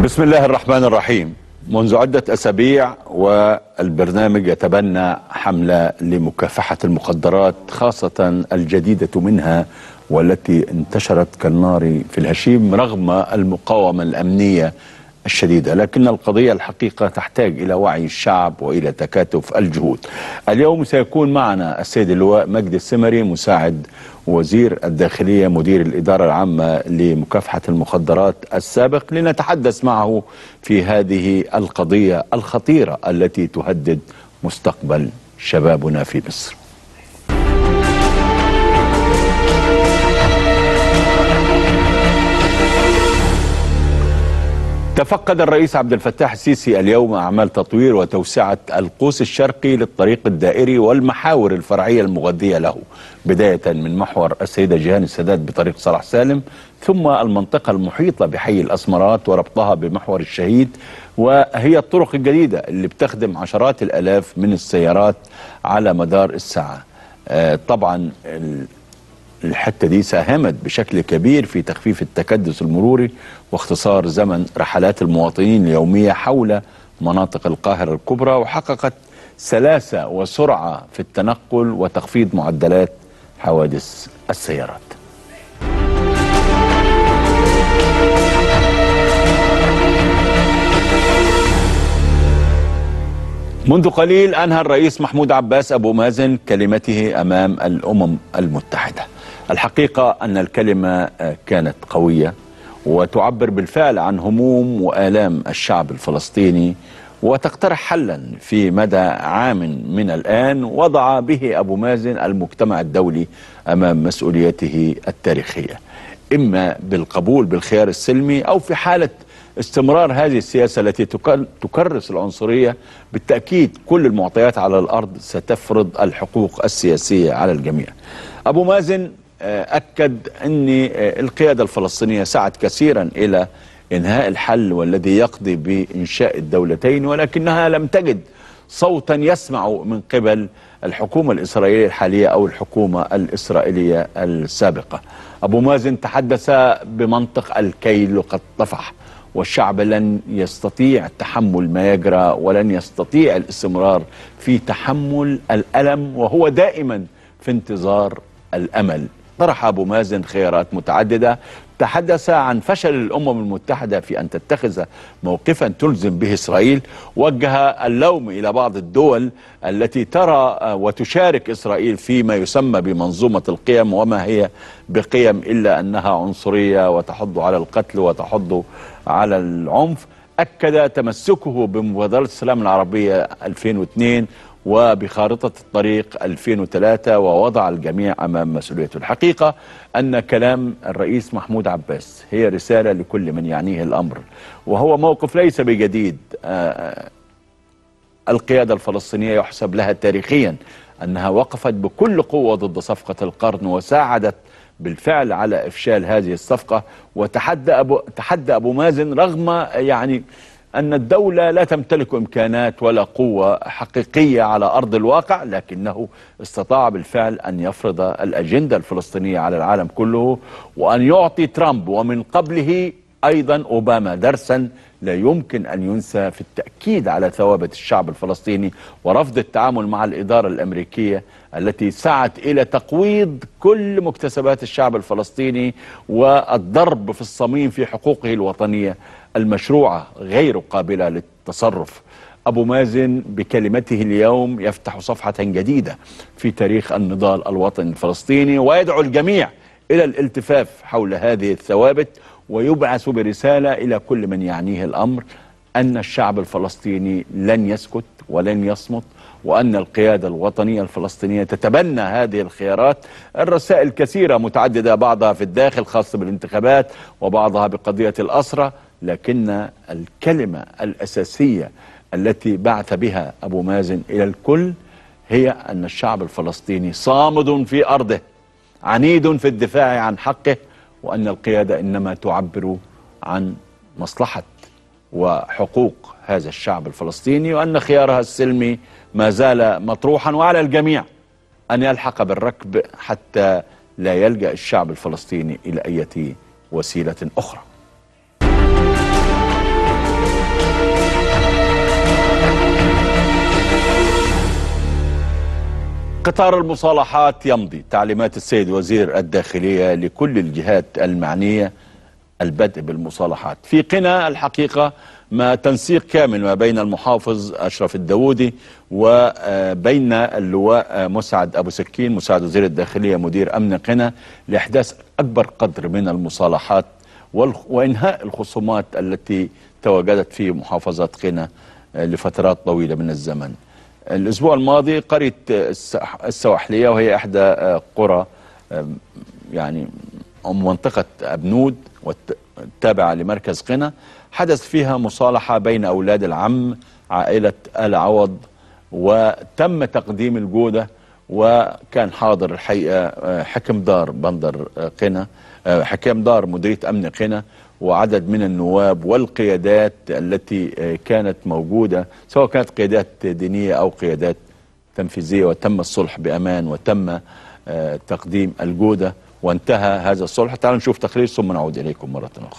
بسم الله الرحمن الرحيم منذ عدة أسابيع والبرنامج يتبنى حملة لمكافحة المخدرات خاصة الجديدة منها والتي انتشرت كالنار في الهشيم رغم المقاومة الأمنية الشديدة لكن القضية الحقيقة تحتاج إلى وعي الشعب وإلى تكاتف الجهود اليوم سيكون معنا السيد اللواء مجدي السمري مساعد وزير الداخلية مدير الإدارة العامة لمكافحة المخدرات السابق لنتحدث معه في هذه القضية الخطيرة التي تهدد مستقبل شبابنا في مصر تفقد الرئيس عبد الفتاح السيسي اليوم أعمال تطوير وتوسعة القوس الشرقي للطريق الدائري والمحاور الفرعية المغذية له بداية من محور السيدة جيهان السادات بطريق صلاح سالم ثم المنطقة المحيطة بحي الأسمرات وربطها بمحور الشهيد وهي الطرق الجديدة اللي بتخدم عشرات الألاف من السيارات على مدار الساعة آه طبعا الحتة دي ساهمت بشكل كبير في تخفيف التكدس المروري واختصار زمن رحلات المواطنين اليومية حول مناطق القاهرة الكبرى وحققت سلاسة وسرعة في التنقل وتخفيض معدلات حوادث السيارات منذ قليل أنهى الرئيس محمود عباس أبو مازن كلمته أمام الأمم المتحدة الحقيقة أن الكلمة كانت قوية وتعبر بالفعل عن هموم وآلام الشعب الفلسطيني وتقترح حلا في مدى عام من الآن وضع به أبو مازن المجتمع الدولي أمام مسؤوليته التاريخية إما بالقبول بالخيار السلمي أو في حالة استمرار هذه السياسة التي تكرس العنصرية بالتأكيد كل المعطيات على الأرض ستفرض الحقوق السياسية على الجميع أبو مازن أكد أن القيادة الفلسطينية سعت كثيرا إلى إنهاء الحل والذي يقضي بإنشاء الدولتين ولكنها لم تجد صوتا يسمع من قبل الحكومة الإسرائيلية الحالية أو الحكومة الإسرائيلية السابقة أبو مازن تحدث بمنطق الكيل قد طفح والشعب لن يستطيع تحمل ما يجرى ولن يستطيع الاستمرار في تحمل الألم وهو دائما في انتظار الأمل طرح أبو مازن خيارات متعددة تحدث عن فشل الأمم المتحدة في أن تتخذ موقفا تلزم به إسرائيل وجه اللوم إلى بعض الدول التي ترى وتشارك إسرائيل فيما يسمى بمنظومة القيم وما هي بقيم إلا أنها عنصرية وتحض على القتل وتحض على العنف أكد تمسكه بمبادرة السلام العربية 2002 وبخارطة الطريق 2003 ووضع الجميع أمام مسؤوليته الحقيقة أن كلام الرئيس محمود عباس هي رسالة لكل من يعنيه الأمر وهو موقف ليس بجديد القيادة الفلسطينية يحسب لها تاريخيا أنها وقفت بكل قوة ضد صفقة القرن وساعدت بالفعل على إفشال هذه الصفقة وتحدى أبو, تحدى أبو مازن رغم يعني أن الدولة لا تمتلك إمكانات ولا قوة حقيقية على أرض الواقع لكنه استطاع بالفعل أن يفرض الأجندة الفلسطينية على العالم كله وأن يعطي ترامب ومن قبله أيضا أوباما درسا لا يمكن أن ينسى في التأكيد على ثوابت الشعب الفلسطيني ورفض التعامل مع الإدارة الأمريكية التي سعت إلى تقويض كل مكتسبات الشعب الفلسطيني والضرب في الصميم في حقوقه الوطنية المشروعة غير قابلة للتصرف أبو مازن بكلمته اليوم يفتح صفحة جديدة في تاريخ النضال الوطني الفلسطيني ويدعو الجميع إلى الالتفاف حول هذه الثوابت ويبعث برسالة إلى كل من يعنيه الأمر أن الشعب الفلسطيني لن يسكت ولن يصمت وأن القيادة الوطنية الفلسطينية تتبنى هذه الخيارات الرسائل كثيرة متعددة بعضها في الداخل خاصة بالانتخابات وبعضها بقضية الأسرة لكن الكلمة الأساسية التي بعث بها أبو مازن إلى الكل هي أن الشعب الفلسطيني صامد في أرضه عنيد في الدفاع عن حقه وأن القيادة إنما تعبر عن مصلحة وحقوق هذا الشعب الفلسطيني وأن خيارها السلمي ما زال مطروحا وعلى الجميع أن يلحق بالركب حتى لا يلجأ الشعب الفلسطيني إلى أي وسيلة أخرى قطار المصالحات يمضي تعليمات السيد وزير الداخلية لكل الجهات المعنية البدء بالمصالحات في قنا الحقيقة ما تنسيق كامل ما بين المحافظ أشرف الداودي وبين اللواء مسعد أبو سكين مساعد وزير الداخلية مدير أمن قنا لإحداث أكبر قدر من المصالحات وإنهاء الخصومات التي تواجدت في محافظة قنا لفترات طويلة من الزمن الأسبوع الماضي قرية السواحلية وهي إحدى قرى يعني منطقة أبنود والتابعة لمركز قنا حدث فيها مصالحة بين أولاد العم عائلة آل عوض وتم تقديم الجودة وكان حاضر الحقيقة حكم دار بندر قنا حكام دار مديرية أمن قنا وعدد من النواب والقيادات التي كانت موجودة سواء كانت قيادات دينية أو قيادات تنفيذية وتم الصلح بأمان وتم تقديم الجودة وانتهى هذا الصلح تعالوا نشوف تقرير ثم نعود إليكم مرة أخرى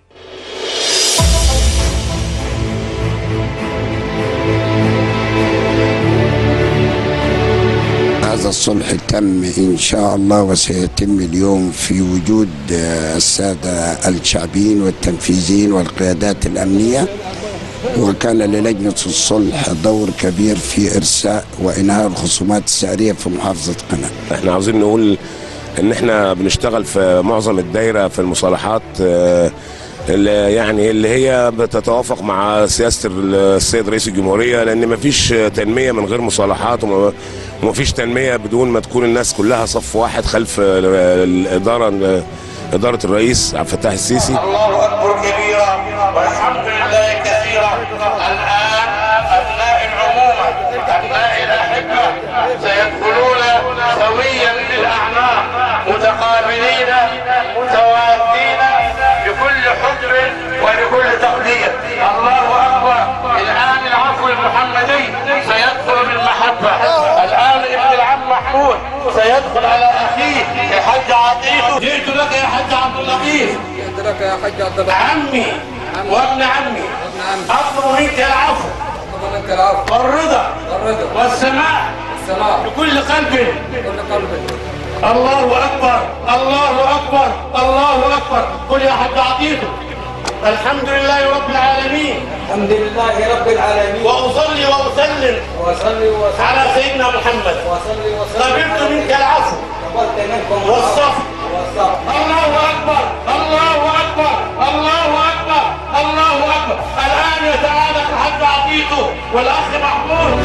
هذا الصلح تم إن شاء الله وسيتم اليوم في وجود السادة الشعبيين والتنفيذيين والقيادات الأمنية وكان للجنة الصلح دور كبير في إرساء وإنهاء الخصومات السعرية في محافظة قنا احنا عاوزين نقول ان احنا بنشتغل في معظم الدايرة في المصالحات اللي يعني اللي هي بتتوافق مع سياسه السيد رئيس الجمهوريه لان مفيش تنميه من غير مصالحات ومفيش تنميه بدون ما تكون الناس كلها صف واحد خلف الاداره اداره الرئيس عبد الفتاح السيسي الله اكبر كبيرا والحمد لله كثيرا الان ابناء العمومه ابناء الاحبه سيدخلون سويا بالاعناق متقابلين متوافين بكل حب ولكل تقدير الله اكبر الان العفو المحمدي سيدخل بالمحبه الان ابن العم محمود سيدخل على اخيه الحاج عطيف جئت لك يا حاج عبد اللطيف جئت لك يا حاج عبد اللطيف عمي وابن عمي اطلب منك العفو اطلب منك العفو والرضا والرضا والسماع والسماع بكل قلب بكل قلب الله اكبر الله اكبر الله اكبر قل يا حاج عطيف الحمد لله رب العالمين الحمد لله رب العالمين واصلي واسلم وصلي وسلم على سيدنا محمد وصلي وسلم قبلت منك العفو قبلت منكم والصف والصف الله اكبر الله اكبر الله اكبر الله اكبر الان يتعالى الحاج عطيته والاخ محمود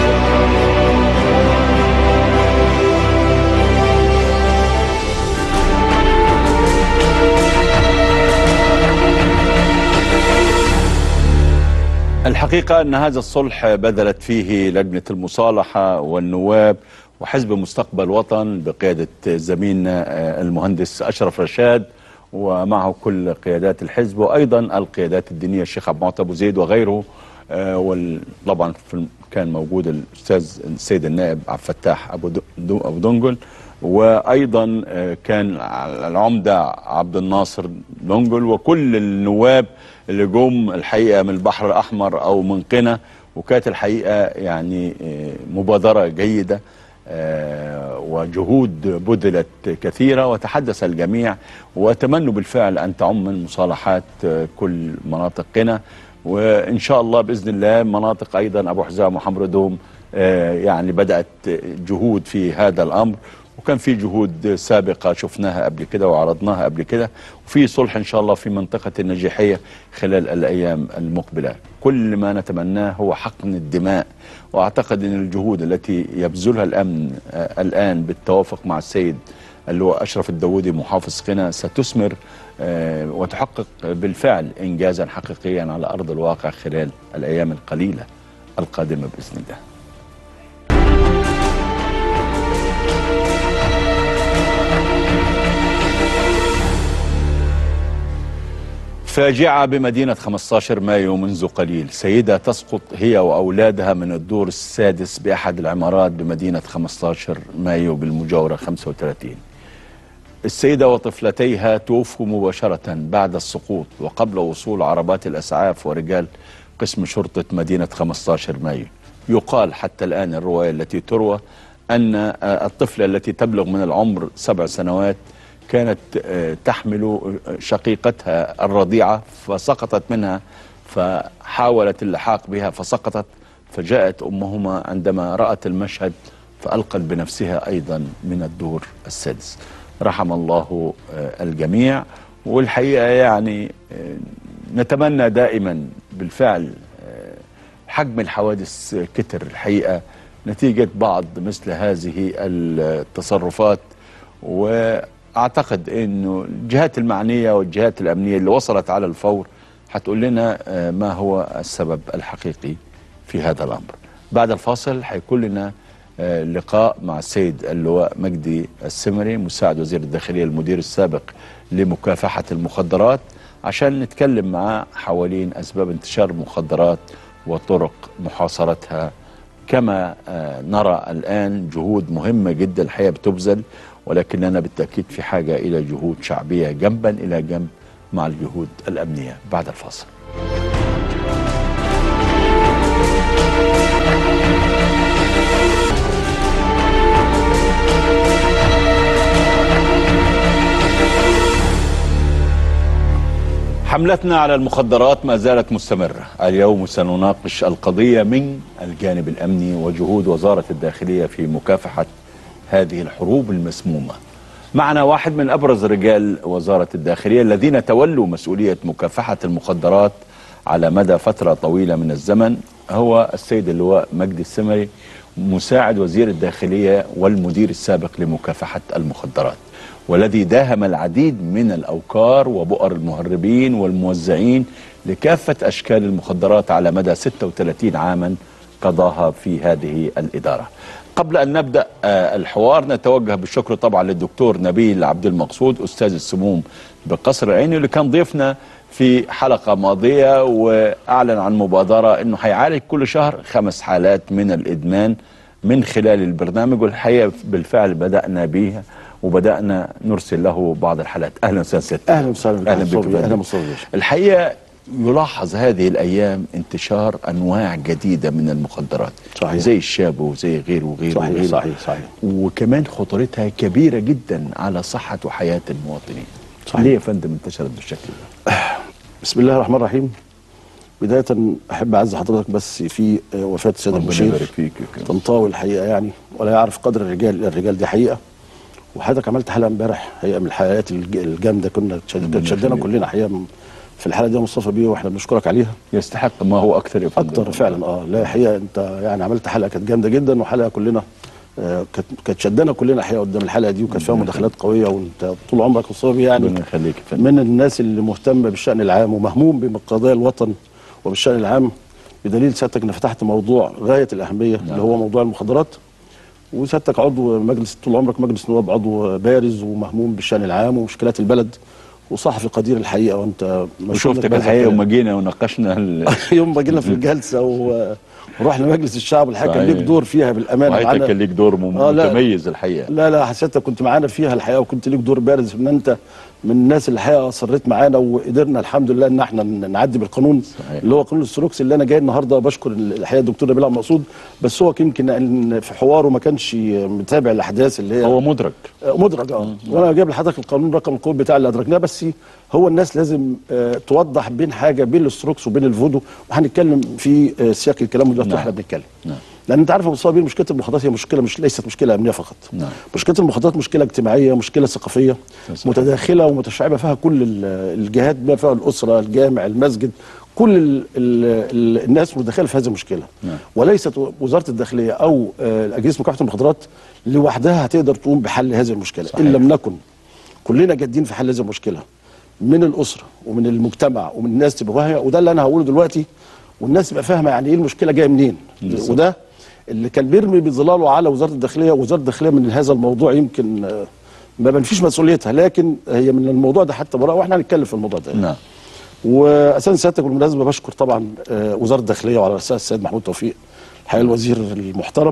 الحقيقة أن هذا الصلح بذلت فيه لجنة المصالحة والنواب وحزب مستقبل وطن بقيادة زميلنا المهندس أشرف رشاد ومعه كل قيادات الحزب وأيضا القيادات الدينية الشيخ عبد المعطي أبو زيد وغيره وطبعا كان موجود الأستاذ السيد النائب عبد الفتاح أبو أبو دنجل وأيضا كان العمدة عبد الناصر دنجل وكل النواب اللي جم الحقيقة من البحر الأحمر أو من قنا وكانت الحقيقة يعني مبادرة جيدة وجهود بذلت كثيرة وتحدث الجميع وتمنوا بالفعل أن تعم المصالحات كل مناطق قنا وإن شاء الله بإذن الله مناطق أيضا أبو حزام وحمردوم يعني بدأت جهود في هذا الأمر وكان في جهود سابقة شفناها قبل كده وعرضناها قبل كده وفي صلح إن شاء الله في منطقة النجيحية خلال الأيام المقبلة كل ما نتمناه هو حقن الدماء وأعتقد أن الجهود التي يبذلها الأمن الآن بالتوافق مع السيد اللي هو أشرف الداودي محافظ قنا ستثمر وتحقق بالفعل إنجازا حقيقيا على أرض الواقع خلال الأيام القليلة القادمة بإذن الله فاجعة بمدينة 15 مايو منذ قليل سيدة تسقط هي وأولادها من الدور السادس بأحد العمارات بمدينة 15 مايو بالمجاورة 35 السيدة وطفلتيها توفوا مباشرة بعد السقوط وقبل وصول عربات الأسعاف ورجال قسم شرطة مدينة 15 مايو يقال حتى الآن الرواية التي تروى أن آه، الطفلة التي تبلغ من العمر سبع سنوات كانت آه، تحمل شقيقتها الرضيعة فسقطت منها فحاولت اللحاق بها فسقطت فجاءت أمهما عندما رأت المشهد فألقت بنفسها أيضا من الدور السادس رحم الله آه، الجميع والحقيقة يعني آه، نتمنى دائما بالفعل آه، حجم الحوادث كتر الحقيقة نتيجة بعض مثل هذه التصرفات وأعتقد أنه الجهات المعنية والجهات الأمنية اللي وصلت على الفور هتقول لنا آه، ما هو السبب الحقيقي في هذا الأمر بعد الفاصل هيكون لنا آه، لقاء مع السيد اللواء مجدي السمري مساعد وزير الداخلية المدير السابق لمكافحة المخدرات عشان نتكلم معاه حوالين أسباب انتشار المخدرات وطرق محاصرتها كما آه، نرى الآن جهود مهمة جدا الحقيقة بتبذل ولكننا بالتأكيد في حاجة إلى جهود شعبية جنبا إلى جنب مع الجهود الأمنية بعد الفاصل حملتنا على المخدرات ما زالت مستمرة اليوم سنناقش القضية من الجانب الأمني وجهود وزارة الداخلية في مكافحة هذه الحروب المسمومة معنا واحد من أبرز رجال وزارة الداخلية الذين تولوا مسؤولية مكافحة المخدرات على مدى فترة طويلة من الزمن هو السيد اللواء مجدي السمري مساعد وزير الداخلية والمدير السابق لمكافحة المخدرات والذي داهم العديد من الأوكار وبؤر المهربين والموزعين لكافة أشكال المخدرات على مدى 36 عاما قضاها في هذه الإدارة قبل أن نبدأ آه، الحوار نتوجه بالشكر طبعا للدكتور نبيل عبد المقصود أستاذ السموم بقصر العيني اللي كان ضيفنا في حلقة ماضية وأعلن عن مبادرة أنه هيعالج كل شهر خمس حالات من الإدمان من خلال البرنامج والحقيقة بالفعل بدأنا بيها وبدأنا نرسل له بعض الحالات أهلا وسهلا سيادتك. اهلا وسهلا بك أهلا مصطفى. بك اهلا مصطفى باشا. الحقيقة يلاحظ هذه الأيام انتشار أنواع جديدة من المخدرات صحيح. زي الشاب وزي غيره وغيره صحيح وغيره. صحيح صحيح وكمان خطورتها كبيرة جدا على صحة وحياة المواطنين صحيح. ليه يا فندم انتشرت بالشكل ده بسم الله الرحمن الرحيم بداية أحب أعز حضرتك بس في آه، وفاة السيد ربنا المشير يبارك فيك يا كريم. طنطاوي الحقيقة يعني ولا يعرف قدر الرجال الرجال دي حقيقة وحضرتك عملت حلقة امبارح حقيقة من الحلقات الج- الجامدة كنا تشد- ربنا تشدنا يخليك. كلنا حقيقة م- في الحلقة دي يا مصطفى بيه واحنا بنشكرك عليها يستحق ما هو أكثر يا فندم اكتر فعلا اه لا حقيقه انت يعني عملت حلقه كانت جامده جدا وحلقه كلنا آه، كانت كانت شدنا كلنا حقيقه قدام الحلقه دي وكانت فيها مداخلات قويه وانت طول عمرك مصطفى يعني ربنا يخليك يا فندم من الناس اللي مهتمه بالشان العام ومهموم بقضايا الوطن وبالشان العام بدليل سيادتك ان فتحت موضوع غايه الاهميه نعم. اللي هو موضوع المخدرات وسيادتك عضو مجلس طول عمرك مجلس نواب عضو بارز ومهموم بالشان العام ومشكلات البلد وصحفي قدير الحقيقه وانت مشهور وشفتك بهذا الحقيقة الكلام. لما جينا وناقشنا ال- يوم ما جينا في الجلسه و... ورحنا مجلس الشعب الحقيقه كان صحيح. ليك دور فيها بالامانه وحياتك معانا كان ليك دور مم- آه، لا. متميز الحقيقة لا لا حسيتك كنت معانا فيها الحقيقه وكنت ليك دور بارز ان انت من الناس اللي الحقيقه اصريت معانا وقدرنا الحمد لله ان احنا ن- نعدي بالقانون صحيح. اللي هو قانون السلوكس اللي انا جاي النهارده بشكر الحقيقه الدكتور نبيل عبد المقصود بس هو يمكن إن في حواره ما كانش متابع الاحداث اللي هي هو مدرك مدرج اه وانا جايب لحضرتك القانون رقم الكود بتاع اللي ادركناه بس هو الناس لازم آه، توضح بين حاجه بين الستروكس وبين الفودو وهنتكلم في آه، سياق الكلام دلوقتي نعم. احنا بنتكلم نعم. لان انت عارف يا مصطفى بيه مشكله المخدرات هي مشكله مش ليست مشكله امنيه فقط نعم. مشكله المخدرات مشكله اجتماعيه مشكله ثقافيه صحيح. متداخله ومتشعبه فيها كل ال- الجهات بما فيها الاسره الجامع المسجد كل ال ال ال الناس متداخله في هذه المشكله نعم. وليست وزاره الداخليه او آه، اجهزه مكافحه المخدرات لوحدها هتقدر تقوم بحل هذه المشكله صحيح. ان لم نكن كلنا جادين في حل هذه المشكله من الاسره ومن المجتمع ومن الناس تبقى واعيه وده اللي انا هقوله دلوقتي والناس تبقى فاهمه يعني ايه المشكله جايه منين بالظبط. وده اللي كان بيرمي بظلاله على وزاره الداخليه وزاره الداخليه من هذا الموضوع يمكن آه، ما بنفيش مسؤوليتها لكن هي من الموضوع ده حتى براءه واحنا هنتكلم في الموضوع ده نعم واساسا سيادتك بالمناسبه بشكر طبعا آه، وزاره الداخليه وعلى راسها السيد محمود توفيق الحقيقه الوزير المحترم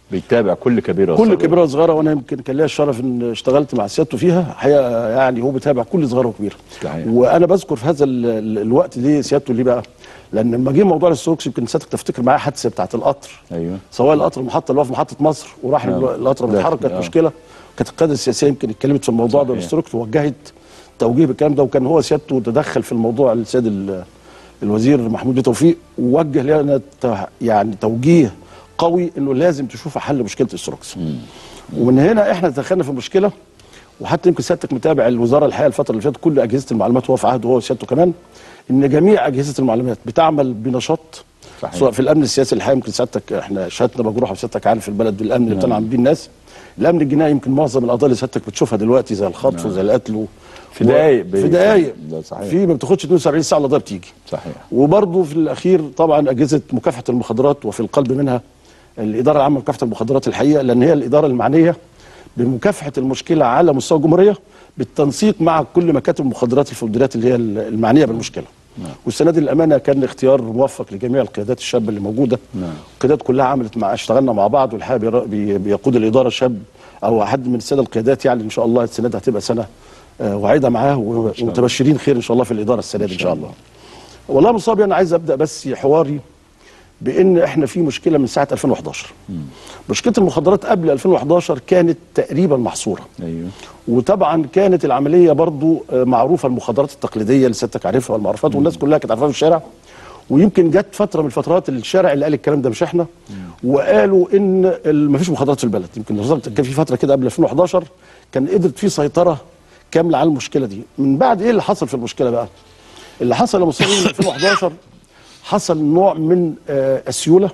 بيتابع كل كبيره كل وصغيرة. كبيره وصغيره وانا يمكن كان ليا الشرف ان اشتغلت مع سيادته فيها حقيقه يعني هو بيتابع كل صغيره وكبيره صحيح. وانا بذكر في هذا ال- ال- الوقت ليه سيادته ليه بقى؟ لان لما جه موضوع السوكس يمكن سيادتك تفتكر معايا حادثه بتاعت القطر ايوه سواء القطر المحطه اللي هو في محطه مصر وراح نعم. القطر داخل، بيتحرك كانت آه. مشكله كانت القياده السياسيه يمكن اتكلمت في الموضوع ده صحيح. والاستروكت ووجهت توجيه بالكلام ده وكان هو سيادته تدخل في الموضوع السيد ال- الوزير محمود بيه توفيق ووجه لنا ت- يعني توجيه قوي انه لازم تشوف حل مشكله السروكس ومن هنا احنا دخلنا في مشكله وحتى يمكن سيادتك متابع الوزاره الحقيقه الفتره اللي فاتت كل اجهزه المعلومات هو في عهده هو وسيادته كمان ان جميع اجهزه المعلومات بتعمل بنشاط صحيح. سواء في الامن السياسي الحقيقه يمكن سيادتك احنا شهادتنا مجروحه وسيادتك عارف في البلد بالامن اللي بتنعم بيه الناس الامن الجنائي يمكن معظم القضايا اللي سيادتك بتشوفها دلوقتي زي الخطف وزي القتل و... في دقايق في بي- دقايق ده صحيح. في ما بتاخدش 72 ساعه القضيه بتيجي صحيح وبرضه في الاخير طبعا اجهزه مكافحه المخدرات وفي القلب منها الاداره العامه لمكافحه المخدرات الحقيقه لان هي الاداره المعنيه بمكافحه المشكله على مستوى الجمهوريه بالتنسيق مع كل مكاتب المخدرات الفدرات اللي هي المعنيه بالمشكله. والسنه دي الامانه كان اختيار موفق لجميع القيادات الشابه اللي موجوده. نعم. القيادات كلها عملت مع اشتغلنا مع بعض والحقيقه بير- بي- بيقود الاداره شاب او حد من الساده القيادات يعني ان شاء الله السنه دي هتبقى سنه آه، وعيده معاه و- ومتبشرين خير ان شاء الله في الاداره السنه دي ان شاء الله. والله مصابي انا عايز ابدا بس حواري بان احنا في مشكله من ساعه 2011 مشكله المخدرات قبل 2011 كانت تقريبا محصوره ايوه وطبعا كانت العمليه برضو آه، معروفه المخدرات التقليديه اللي سيادتك عارفها والمعروفات والناس كلها كانت عارفاها في الشارع ويمكن جت فتره من الفترات الشارع اللي قال الكلام ده مش احنا وقالوا ان ما فيش مخدرات في البلد يمكن بالظبط كان في فتره كده قبل 2011 كان قدرت في سيطره كامله على المشكله دي من بعد ايه اللي حصل في المشكله بقى اللي حصل يا مصريين من 2011 حصل نوع من آه، السيوله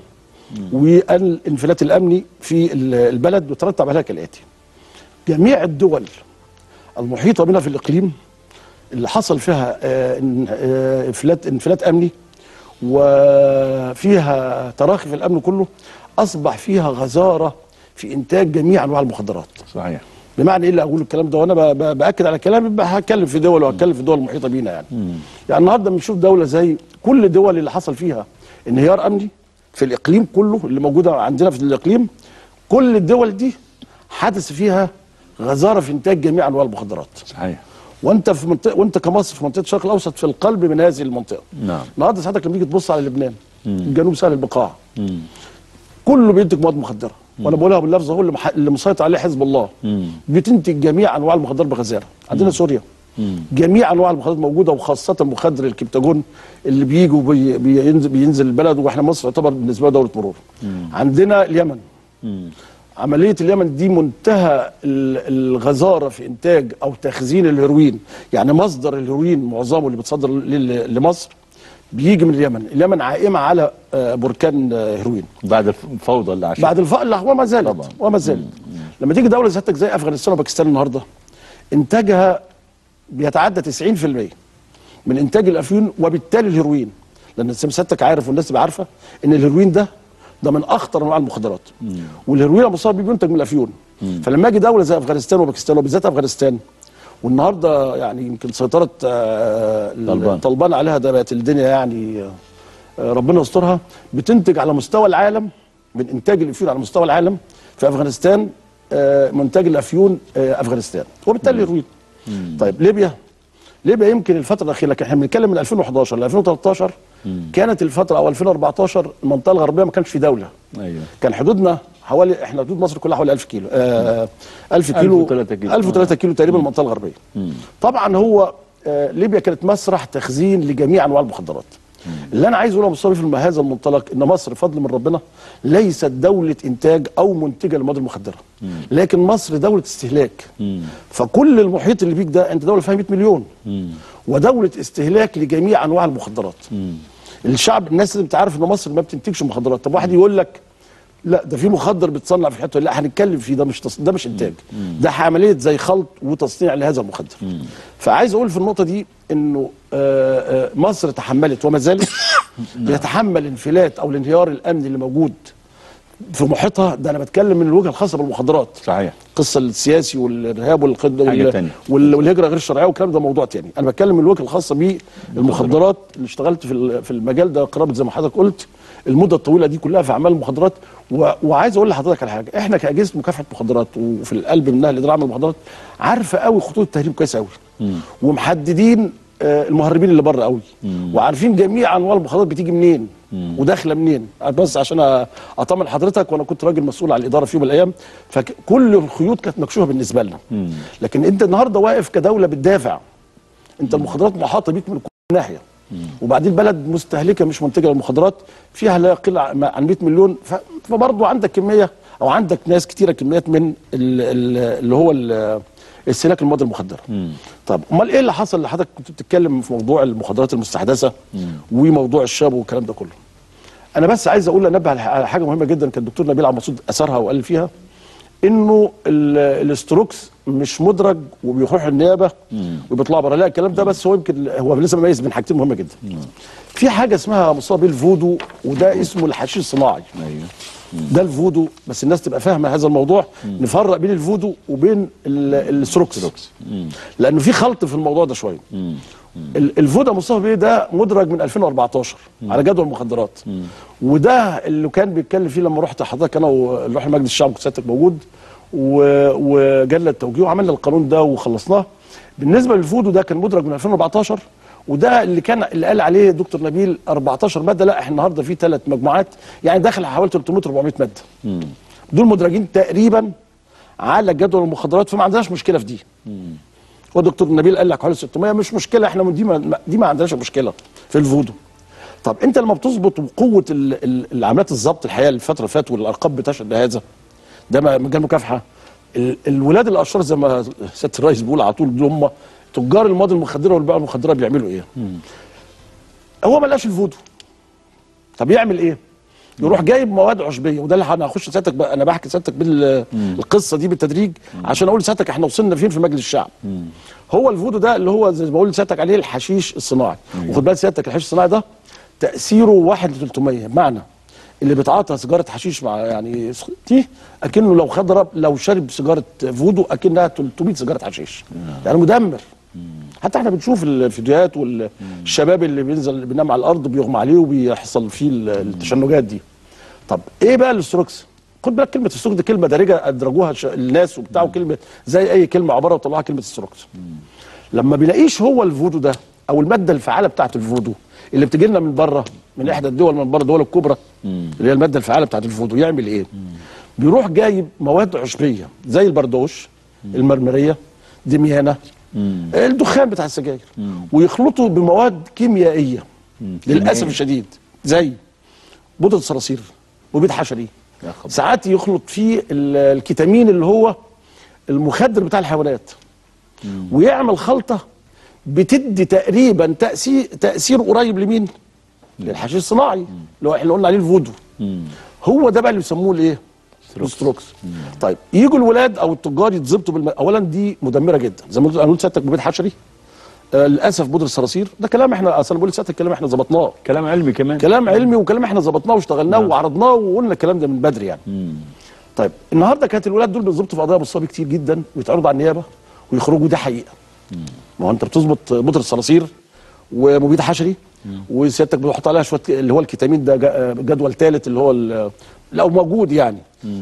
والانفلات الامني في ال- البلد وترتب عليها كالاتي جميع الدول المحيطه بنا في الاقليم اللي حصل فيها آه، إن- آه، انفلات انفلات امني وفيها تراخي في الامن كله اصبح فيها غزاره في انتاج جميع انواع المخدرات صحيح بمعنى ايه اللي اقول الكلام ده وانا ب- ب- باكد على كلامي بقى هتكلم في دول وهتكلم في دول محيطه بينا يعني يعني النهارده بنشوف دوله زي كل الدول اللي حصل فيها انهيار امني في الاقليم كله اللي موجوده عندنا في الاقليم كل الدول دي حدث فيها غزاره في انتاج جميع انواع المخدرات صحيح وانت في منطقه وانت كمصر في منطقه الشرق الاوسط في القلب من هذه المنطقه نعم. النهارده ساعتك لما تيجي تبص على لبنان الجنوب سهل البقاع كله بينتج مواد مخدره وانا بقولها باللفظ هو اللي, مح... اللي مسيطر عليه حزب الله بتنتج جميع انواع المخدرات بغزاره عندنا سوريا جميع انواع المخدرات موجوده وخاصه مخدر الكبتاجون اللي بيجي وبي... بينزل بينزل البلد واحنا مصر يعتبر بالنسبه لنا دوله مرور عندنا اليمن عمليه اليمن دي منتهى ال- الغزاره في انتاج او تخزين الهيروين يعني مصدر الهيروين معظمه اللي بتصدر لل- لمصر بيجي من اليمن اليمن عائمه على آه، بركان آه، هيروين بعد الفوضى اللي عاشتها بعد الفقر لا وما زالت طبعا. وما زالت لما تيجي دوله زيادتك زي افغانستان وباكستان النهارده انتاجها بيتعدى 90% من انتاج الافيون وبالتالي الهيروين لان سيادتك عارف والناس تبقى عارفه ان الهيروين ده ده من اخطر انواع المخدرات والهيروين المصاب بيه بينتج من الافيون فلما اجي دوله زي افغانستان وباكستان وبالذات افغانستان والنهارده يعني يمكن سيطره آه، ال- طالبان. طالبان عليها ده بقت الدنيا يعني آه، ربنا يسترها بتنتج على مستوى العالم من انتاج الافيون على مستوى العالم في افغانستان آه، منتج الافيون آه، افغانستان وبالتالي الهيروين طيب ليبيا ليبيا يمكن الفتره الاخيره لكن احنا بنتكلم من 2011 ل 2013 كانت الفتره او 2014 المنطقه الغربيه ما كانش في دوله ايوه كان حدودنا حوالي احنا حدود مصر كلها حوالي 1000 كيلو آه 1000 كيلو 1003 كيلو. 1003 كيلو تقريبا المنطقه الغربيه طبعا هو آه ليبيا كانت مسرح تخزين لجميع انواع المخدرات اللي انا عايز اقوله يا مصطفى من هذا المنطلق ان مصر فضل من ربنا ليست دوله انتاج او منتجه للمواد المخدره لكن مصر دوله استهلاك فكل المحيط اللي بيك ده انت دوله فيها 100 مليون ودوله استهلاك لجميع انواع المخدرات الشعب الناس اللي بتعرف ان مصر ما بتنتجش مخدرات طب واحد يقول لك لا ده في مخدر بيتصنع في الحته لا هنتكلم فيه ده مش تص... ده مش انتاج ده عمليه زي خلط وتصنيع لهذا المخدر فعايز اقول في النقطه دي انه آه، آه، مصر تحملت وما زالت بتتحمل انفلات او الانهيار الامني اللي موجود في محيطها ده انا بتكلم من الوجهه الخاصه بالمخدرات صحيح القصه السياسي والارهاب والقد حاجة وال- تانية. وال- والهجره غير الشرعيه والكلام ده موضوع تاني انا بتكلم من الوجهه الخاصه بالمخدرات اللي اشتغلت في ال- في المجال ده قرابه زي ما حضرتك قلت المده الطويله دي كلها في اعمال المخدرات و... وعايز اقول لحضرتك على حاجه احنا كاجهزه مكافحه مخدرات وفي القلب منها الاداره العامه للمخدرات عارفه قوي خطوط التهريب كويس قوي ومحددين آه، المهربين اللي بره قوي وعارفين جميع انواع المخدرات بتيجي منين وداخله منين بس عشان أ- اطمن حضرتك وانا كنت راجل مسؤول على الاداره في يوم من الايام فكل الخيوط كانت مكشوفه بالنسبه لنا لكن انت النهارده واقف كدوله بتدافع انت المخدرات محاطه بيك من كل ناحيه وبعدين بلد مستهلكه مش منتجه للمخدرات فيها لا يقل عن 100 مليون ف- فبرضه عندك كميه او عندك ناس كتيره كميات من ال- ال- اللي هو ال- استهلاك المواد المخدره. طب امال ايه اللي حصل اللي حضرتك كنت بتتكلم في موضوع المخدرات المستحدثه وموضوع الشاب والكلام ده كله. انا بس عايز اقول انبه على على حاجه مهمه جدا كان الدكتور نبيل عبد المقصود اثرها وقال فيها انه ال- الاستروكس مش مدرج وبيروح النيابه وبيطلع بره لا الكلام ده بس هو يمكن هو لسه مميز بين حاجتين مهمه جدا في حاجه اسمها مصاب الفودو وده اسمه الحشيش الصناعي ايوه ده الفودو بس الناس تبقى فاهمه هذا الموضوع نفرق بين الفودو وبين ال- الستروكس لانه في خلط في الموضوع ده شويه ال- الفودا مصطفى بيه ده مدرج من 2014 على جدول المخدرات وده اللي كان بيتكلم فيه لما رحت حضرتك انا ونروح لمجلس الشعب كنت سيادتك موجود و- وجالنا التوجيه وعملنا القانون ده وخلصناه بالنسبه للفودو ده كان مدرج من 2014 وده اللي كان اللي قال عليه دكتور نبيل 14 ماده لا احنا النهارده في ثلاث مجموعات يعني داخل حوالي 300 400 ماده دول مدرجين تقريبا على جدول المخدرات فما عندناش مشكله في دي ودكتور نبيل قال لك حوالي 600 مش مشكله احنا من دي ما دي ما عندناش مشكله في الفودو طب انت لما بتظبط قوه ال- ال- العمليات الضبط الحقيقه الفتره اللي فاتت والارقام بتشهد هذا ده م- مجال مكافحه ال- الولاد الاشرار زي ما سياده الرئيس بيقول على طول دول هم تجار المواد المخدره والبيع المخدره بيعملوا ايه؟ هو ما لقاش الفودو طب يعمل ايه؟ يروح جايب مواد عشبيه وده اللي انا هخش سيادتك بقى انا بحكي سيادتك بالقصه دي بالتدريج عشان اقول لسيادتك احنا وصلنا فين في مجلس الشعب هو الفودو ده اللي هو زي ما بقول لسيادتك عليه الحشيش الصناعي وخد بالك سيادتك الحشيش الصناعي ده تاثيره 1 ل 300 بمعنى اللي بيتعاطى سيجاره حشيش مع يعني س- دي اكنه لو خضرب لو شرب سيجاره فودو اكنها 300 سيجاره حشيش يعني مدمر حتى احنا بنشوف الفيديوهات والشباب اللي بينزل بينام على الارض بيغمى عليه وبيحصل فيه ال- التشنجات دي طب ايه بقى الاستروكس خد بالك كلمه استروكس دي كلمه دارجه ادرجوها ش- الناس وبتاع وكلمه زي اي كلمه عباره وطلعها كلمه استروكس لما بيلاقيش هو الفودو ده او الماده الفعاله بتاعت الفودو اللي بتجي لنا من بره من احدى الدول من بره الدول الكبرى اللي هي الماده الفعاله بتاعت الفودو يعمل ايه؟ بيروح جايب مواد عشبيه زي البردوش المرمريه دميانه الدخان بتاع السجاير ويخلطوا بمواد كيميائيه للاسف الشديد زي بودره صراصير وبيض حشري يا خبر. ساعات يخلط فيه ال- الكتامين اللي هو المخدر بتاع الحيوانات ويعمل خلطه بتدي تقريبا تاثير تاثير قريب لمين؟ للحشيش الصناعي اللي هو احنا قلنا عليه الفودو هو ده بقى اللي بيسموه الايه؟ الستروكس طيب يجوا الولاد او التجار يتظبطوا بالم... اولا دي مدمره جدا زي ما قلت انا قلت سيادتك ببيض حشري آه للاسف بودره الصراصير ده كلام احنا اصلا بقول لسيادتك كلام احنا ظبطناه كلام علمي كمان كلام علمي وكلام احنا ظبطناه واشتغلناه وعرضناه وقلنا الكلام ده من بدري يعني طيب النهارده كانت الولاد دول بيظبطوا في قضايا بالصبي كتير جدا ويتعرضوا على النيابه ويخرجوا ده حقيقه ما هو انت بتظبط بودره الصراصير ومبيد حشري وسيادتك بتحط عليها شويه اللي هو الكتامين ده جا- جدول ثالث اللي هو ال- لو موجود يعني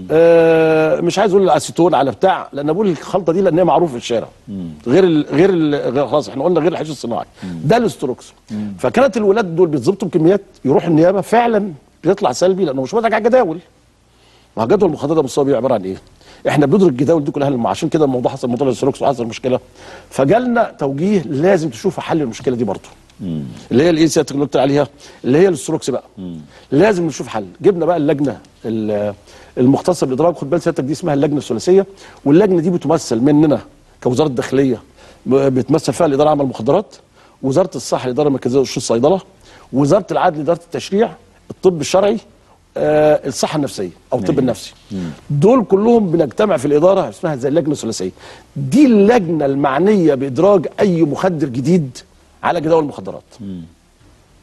آه مش عايز اقول الاسيتون على بتاع لان بقول الخلطه دي لان هي معروفه في الشارع غير ال غير ال غير خلاص احنا قلنا غير الحشيش الصناعي ده الاستروكس فكانت الولاد دول بيتظبطوا بكميات يروح النيابه فعلا بيطلع سلبي لانه مش واضح على الجداول ما هو جدول المخدرات ده بالصوابع عباره عن ايه؟ احنا بندرك الجداول دي كلها لما عشان كده الموضوع حصل موضوع الاستروكس وحصل مشكله فجالنا توجيه لازم تشوف حل المشكله دي برضه اللي هي الايه سيادتك اللي قلت عليها اللي هي الاستروكس بقى لازم نشوف حل جبنا بقى اللجنه ال- المختصه بالادراج خد بال سيادتك دي اسمها اللجنه الثلاثيه واللجنه دي بتمثل مننا كوزاره الداخليه ب- بتمثل فيها الاداره العامه للمخدرات وزاره الصحه الاداره المركزيه للشؤون الصيدله وزاره العدل اداره التشريع الطب الشرعي آه الصحه النفسيه او الطب النفسي دول كلهم بنجتمع في الاداره اسمها زي اللجنه الثلاثيه دي اللجنه المعنيه بادراج اي مخدر جديد على جداول المخدرات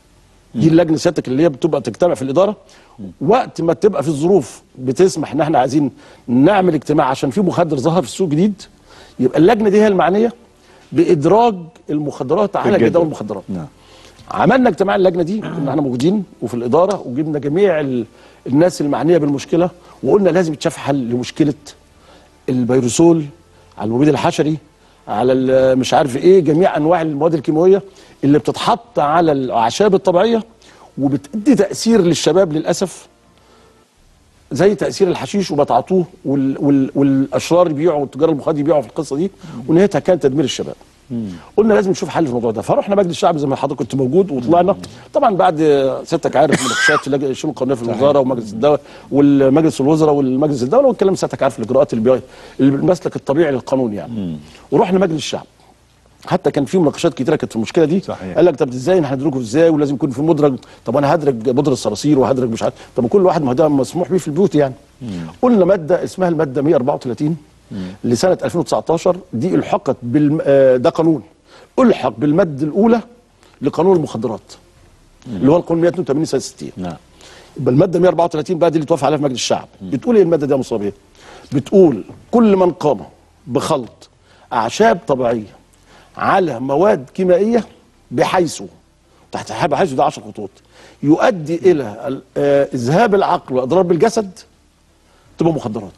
دي اللجنه سيادتك اللي هي بتبقى تجتمع في الاداره وقت ما تبقى في الظروف بتسمح ان احنا عايزين نعمل اجتماع عشان في مخدر ظهر في السوق جديد يبقى اللجنه دي هي المعنيه بادراج المخدرات على الجدول. جدول المخدرات نعم عملنا اجتماع اللجنه دي كنا احنا موجودين وفي الاداره وجبنا جميع ال- الناس المعنيه بالمشكله وقلنا لازم يتشاف حل لمشكله الفيروسول على المبيد الحشري على ال- مش عارف ايه جميع انواع المواد الكيماويه اللي بتتحط على الاعشاب الطبيعيه وبتدي تاثير للشباب للاسف زي تاثير الحشيش وبتعاطوه وال وال والاشرار يبيعوا والتجار المخدر يبيعوا في القصه دي ونهايتها كانت تدمير الشباب قلنا لازم نشوف حل في الموضوع ده فرحنا مجلس الشعب زي ما حضرتك كنت موجود وطلعنا طبعا بعد سيادتك عارف مناقشات في لجنه الشؤون القانونيه في الوزاره ومجلس الدوله والمجلس الوزراء والمجلس الدوله والكلام سيادتك عارف الاجراءات اللي بي- المسلك الطبيعي للقانون يعني ورحنا مجلس الشعب حتى كان في مناقشات كتيره كانت في المشكله دي صحيح. قال لك طب ازاي احنا هندرجه ازاي ولازم يكون في مدرج طب انا هدرج بودره الصراصير وهدرج مش عارف طب كل واحد ما هو ده مسموح بيه في البيوت يعني قلنا ماده اسمها الماده 134 لسنه 2019 دي الحقت بال آه، ده قانون الحق بالماده الاولى لقانون المخدرات اللي هو القانون 182 سنه 60 نعم يبقى الماده 134 بقى دي اللي توافق عليها في مجلس الشعب بتقول ايه الماده دي يا مصطفى بيه؟ بتقول كل من قام بخلط اعشاب طبيعيه على مواد كيميائيه بحيث تحت بحيث ده 10 خطوط يؤدي الى ال- آه، اذهاب العقل واضرار بالجسد تبقى مخدرات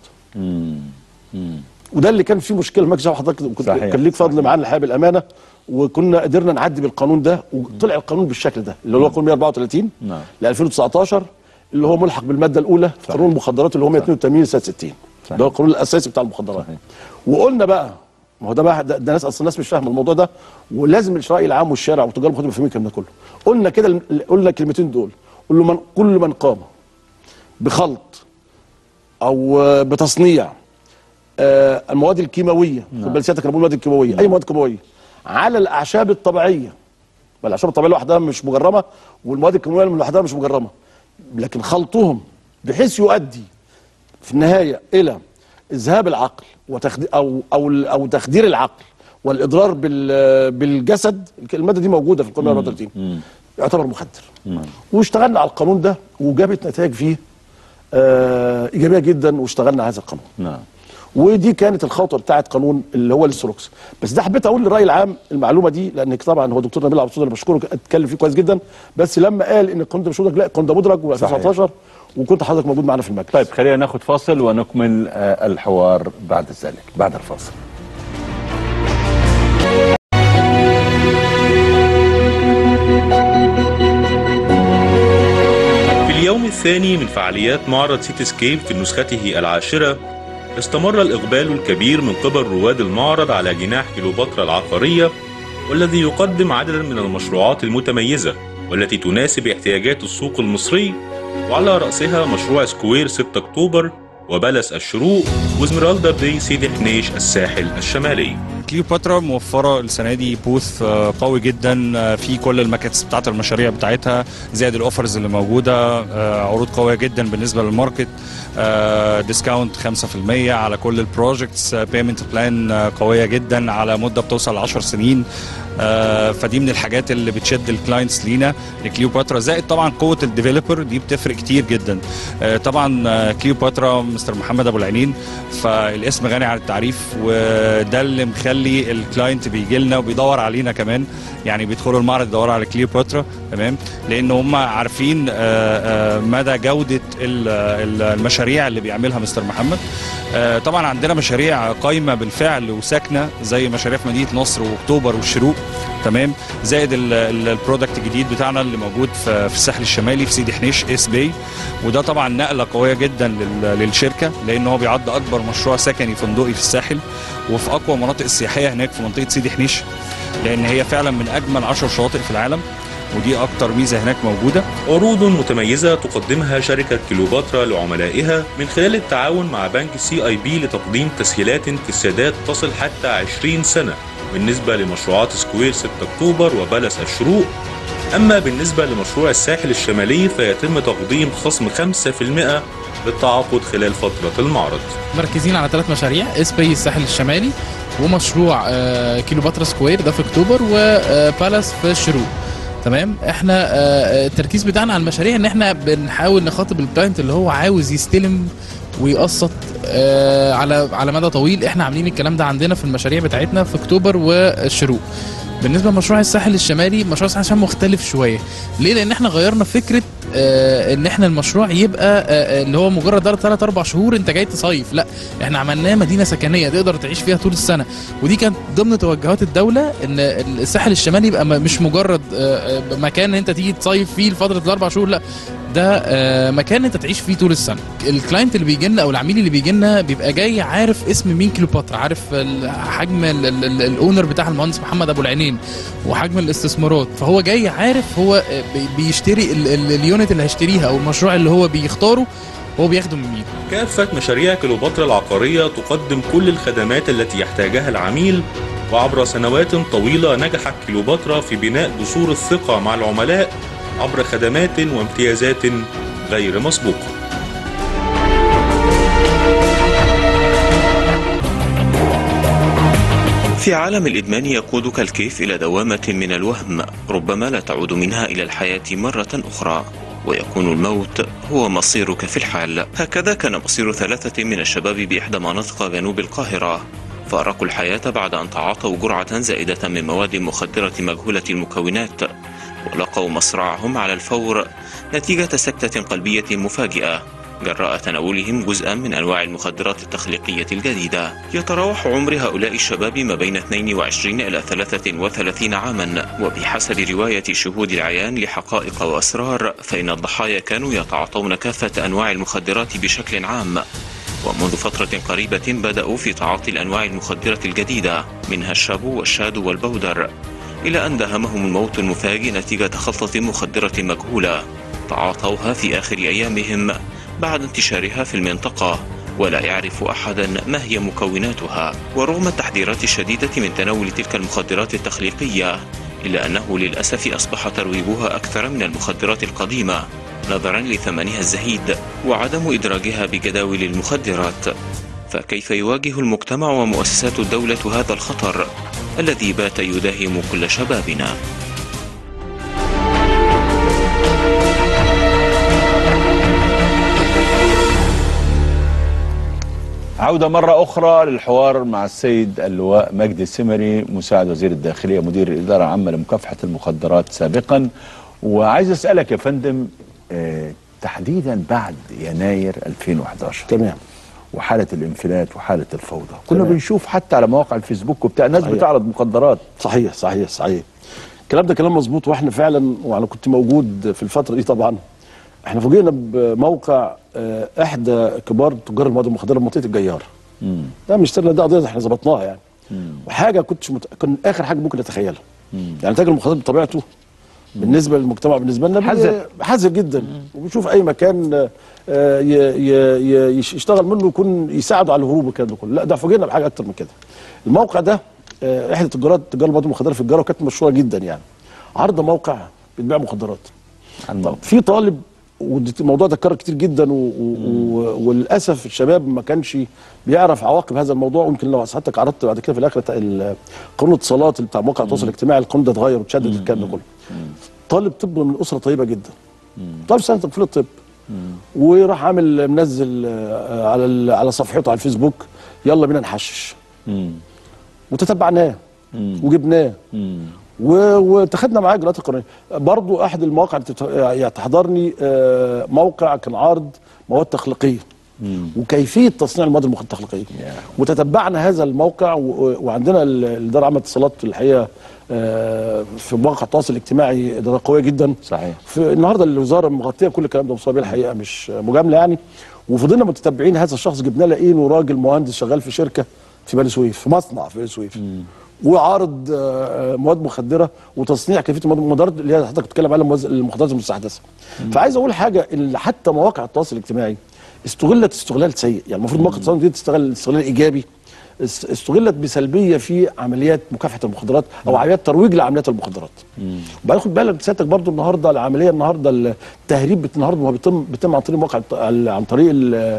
وده اللي كان فيه مشكله مجلس الشعب حضرتك كنت صحيح، كان ليك فضل صحيح. معانا الحقيقه بالامانه وكنا قدرنا نعدي بالقانون ده وطلع القانون بالشكل ده اللي هو قانون 134 نعم. ل 2019 اللي هو ملحق بالماده الاولى في قانون المخدرات اللي هو 182 سنه 60 صحيح. ده هو القانون الاساسي بتاع المخدرات صحيح. وقلنا بقى ما هو ده بقى ده, ده ناس اصل الناس مش فاهمه الموضوع ده ولازم الراي العام والشارع وتجار المخدرات يبقوا فاهمين الكلام ده كله قلنا كده ال- قلنا الكلمتين دول قل له من كل من قام بخلط او آه، بتصنيع آه، المواد الكيماويه خد بالك سيادتك انا بقول المواد الكيماويه اي مواد كيماويه على الاعشاب الطبيعيه ما الاعشاب الطبيعيه لوحدها مش مجرمه والمواد الكيماويه لوحدها مش مجرمه لكن خلطهم بحيث يؤدي في النهايه الى اذهاب العقل وتخدير او او او تخدير العقل والاضرار بال بالجسد الماده دي موجوده في القانون 34 يعتبر مخدر واشتغلنا على القانون ده وجابت نتائج فيه آه ايجابيه جدا واشتغلنا على هذا القانون نعم ودي كانت الخطوه بتاعت قانون اللي هو الاستروكس بس ده حبيت اقول للراي العام المعلومه دي لان طبعا هو دكتور نبيل عبد الصادق انا بشكره اتكلم فيه كويس جدا بس لما قال ان القانون ده مش مدرج لا القانون ده مدرج و 2019 وكنت حضرتك موجود معانا في المجلس طيب خلينا ناخد فاصل ونكمل آه، الحوار بعد ذلك بعد الفاصل في اليوم الثاني من فعاليات معرض سيتي سكيب في نسخته العاشرة استمر الإقبال الكبير من قبل رواد المعرض على جناح كيلوباترا العقارية والذي يقدم عددا من المشروعات المتميزة والتي تناسب احتياجات السوق المصري وعلى رأسها مشروع سكوير 6 أكتوبر وبلس الشروق وزمرالدا بي سيدي حنيش الساحل الشمالي كليوباترا موفره السنه دي بوث آه، قوي جدا آه، في كل الماكتس بتاعت المشاريع بتاعتها زائد الاوفرز اللي موجوده آه، عروض قويه جدا بالنسبه للماركت آه، ديسكاونت 5% على كل البروجكتس بيمنت بلان قويه جدا على مده بتوصل ل 10 سنين آه، فدي من الحاجات اللي بتشد الكلاينتس لينا لكليوباترا زائد طبعا قوه الديفلوبر دي بتفرق كتير جدا آه، طبعا آه، كليوباترا مستر محمد ابو العينين فالاسم غني عن التعريف وده اللي مخلي الكلاينت بيجي لنا وبيدور علينا كمان يعني بيدخلوا المعرض يدوروا على كليوباترا تمام لان هم عارفين آه، آه، مدى جوده ال- ال- المشاريع اللي بيعملها مستر محمد آه، طبعا عندنا مشاريع قايمه بالفعل وساكنه زي مشاريع في مدينه نصر واكتوبر والشروق تمام زائد ال- ال- البرودكت الجديد بتاعنا اللي موجود في في الساحل الشمالي في سيدي حنيش اس باي وده طبعا نقله قويه جدا لل- للشركه لان هو بيعد اكبر مشروع سكني فندقي في الساحل وفي اقوى مناطق السياحيه هناك في منطقه سيدي حنيش لان هي فعلا من اجمل 10 شواطئ في العالم ودي اكتر ميزه هناك موجوده عروض متميزة تقدمها شركة كيلوباترا لعملائها من خلال التعاون مع بنك سي اي بي لتقديم تسهيلات في السداد تصل حتى 20 سنة بالنسبة لمشروعات سكوير 6 أكتوبر وبلس الشروق أما بالنسبة لمشروع الساحل الشمالي فيتم تقديم خصم 5% بالتعاقد خلال فترة المعرض مركزين على ثلاث مشاريع اس بي الساحل الشمالي ومشروع آه، كيلوباترا سكوير ده في اكتوبر وبالاس في الشروق تمام احنا آه، التركيز بتاعنا على المشاريع ان احنا بنحاول نخاطب الكلاينت اللي هو عاوز يستلم ويقسط آه، على على مدى طويل احنا عاملين الكلام ده عندنا في المشاريع بتاعتنا في اكتوبر والشروق بالنسبه لمشروع الساحل الشمالي مشروع الساحل الشمالي مختلف شويه ليه لان احنا غيرنا فكره آه ان احنا المشروع يبقى آه آه، اللي هو مجرد 3 4 شهور انت جاي تصيف لا احنا عملناه مدينه سكنيه تقدر تعيش فيها طول السنه ودي كانت ضمن توجهات الدوله ان الساحل الشمالي يبقى م- مش مجرد آه، آه، مكان انت تيجي تصيف فيه لفتره الاربع شهور لا ده آه، مكان انت تعيش فيه طول السنه الكلاينت اللي بيجي لنا او العميل اللي بيجي لنا بيبقى جاي عارف اسم مين كليوباترا عارف ال- حجم ال- ال- ال- الاونر بتاع المهندس محمد ابو العينين وحجم الاستثمارات فهو جاي عارف هو آه، بي- بيشتري ال- ال- اليونت اللي هيشتريها او المشروع اللي هو بيختاره هو بياخده من مين كافة مشاريع كليوباترا العقارية تقدم كل الخدمات التي يحتاجها العميل وعبر سنوات طويلة نجحت كليوباترا في بناء جسور الثقة مع العملاء عبر خدمات وامتيازات غير مسبوقة في عالم الإدمان يقودك الكيف إلى دوامة من الوهم ربما لا تعود منها إلى الحياة مرة أخرى ويكون الموت هو مصيرك في الحال هكذا كان مصير ثلاثة من الشباب بإحدى مناطق جنوب القاهرة فارقوا الحياة بعد أن تعاطوا جرعة زائدة من مواد مخدرة مجهولة المكونات ولقوا مصرعهم على الفور نتيجة سكتة قلبية مفاجئة جراء تناولهم جزءا من أنواع المخدرات التخليقية الجديدة يتراوح عمر هؤلاء الشباب ما بين 22 إلى 33 عاما وبحسب رواية شهود العيان لحقائق وأسرار فإن الضحايا كانوا يتعاطون كافة أنواع المخدرات بشكل عام ومنذ فترة قريبة بدأوا في تعاطي الأنواع المخدرة الجديدة منها الشاب والشاد والبودر إلى أن دهمهم الموت المفاجئ نتيجة خلطة مخدرة مجهولة تعاطوها في آخر أيامهم بعد انتشارها في المنطقة ولا يعرف أحدا ما هي مكوناتها ورغم التحذيرات الشديدة من تناول تلك المخدرات التخليقية إلا أنه للأسف أصبح ترويجها أكثر من المخدرات القديمة نظرا لثمنها الزهيد وعدم إدراجها بجداول المخدرات فكيف يواجه المجتمع ومؤسسات الدولة هذا الخطر الذي بات يداهم كل شبابنا عودة مرة أخرى للحوار مع السيد اللواء مجدي السمري مساعد وزير الداخلية مدير الإدارة العامة لمكافحة المخدرات سابقا وعايز أسألك يا فندم آه، تحديدا بعد يناير 2011 تمام وحالة الانفلات وحالة الفوضى كنا تمام. بنشوف حتى على مواقع الفيسبوك وبتاع ناس صحيح. بتعرض مخدرات صحيح صحيح صحيح الكلام ده كلام مظبوط واحنا فعلا وانا كنت موجود في الفتره دي طبعا احنا فوجئنا بموقع آه، احدى كبار تجار المواد المخدره في منطقه الجيار ده مش سرنا ده قضيه احنا ظبطناها يعني وحاجه كنتش مت... كان اخر حاجه ممكن اتخيلها يعني تاجر المخدرات بطبيعته بالنسبه للمجتمع بالنسبه لنا بي- حذر. حذر جدا وبيشوف اي مكان آه، ي- ي- ي- يش- يشتغل منه يكون يساعده على الهروب والكلام ده كله لا ده فوجئنا بحاجه اكتر من كده الموقع ده آه، احدى تجارات تجار المواد المخدره في الجاره وكانت مشهوره جدا يعني عرض موقع بتبيع مخدرات طب في طالب والموضوع ده اتكرر كتير جدا و... و... و... وللاسف الشباب ما كانش بيعرف عواقب هذا الموضوع ويمكن لو سعادتك عرضت بعد كده في الاخر الت- ال- قانون الاتصالات اللي بتاع مواقع التواصل الاجتماعي القانون ده اتغير واتشدد الكلام ده كله طالب طب من اسره طيبه جدا طالب سنه في الطب وراح عامل منزل آه، على ال- على صفحته على الفيسبوك يلا بينا نحشش وتتبعناه وجبناه و- واتخذنا معاه اجراءات القانونيه برضو احد المواقع اللي تت- يعني تحضرني آه، موقع كان عارض مواد تخليقيه وكيفيه تصنيع المواد المخ- التخليقيه وتتبعنا هذا الموقع و- وعندنا ال- الاداره العامه للاتصالات الحقيقه آه، في مواقع التواصل الاجتماعي اداره قويه جدا صحيح في النهارده الوزاره مغطيه كل الكلام ده مصابيه الحقيقه مش مجامله يعني وفضلنا متتبعين هذا الشخص جبنا لقينه راجل مهندس شغال في شركه في بني سويف في مصنع في بني سويف وعارض آه، مواد مخدره وتصنيع كيفيه المواد المخدرات اللي هي حضرتك بتتكلم عليها الموز- المخدرات المستحدثه فعايز اقول حاجه ان حتى مواقع التواصل الاجتماعي استغلت استغلال سيء يعني المفروض مواقع التواصل دي تستغل استغلال ايجابي است- استغلت بسلبيه في عمليات مكافحه المخدرات او عمليات ترويج لعمليات المخدرات وبعدين خد بالك سيادتك برضو النهارده العمليه النهارده التهريب بت- النهارده ما بيتم بيتم عن طريق مواقع الت- عن طريق ال-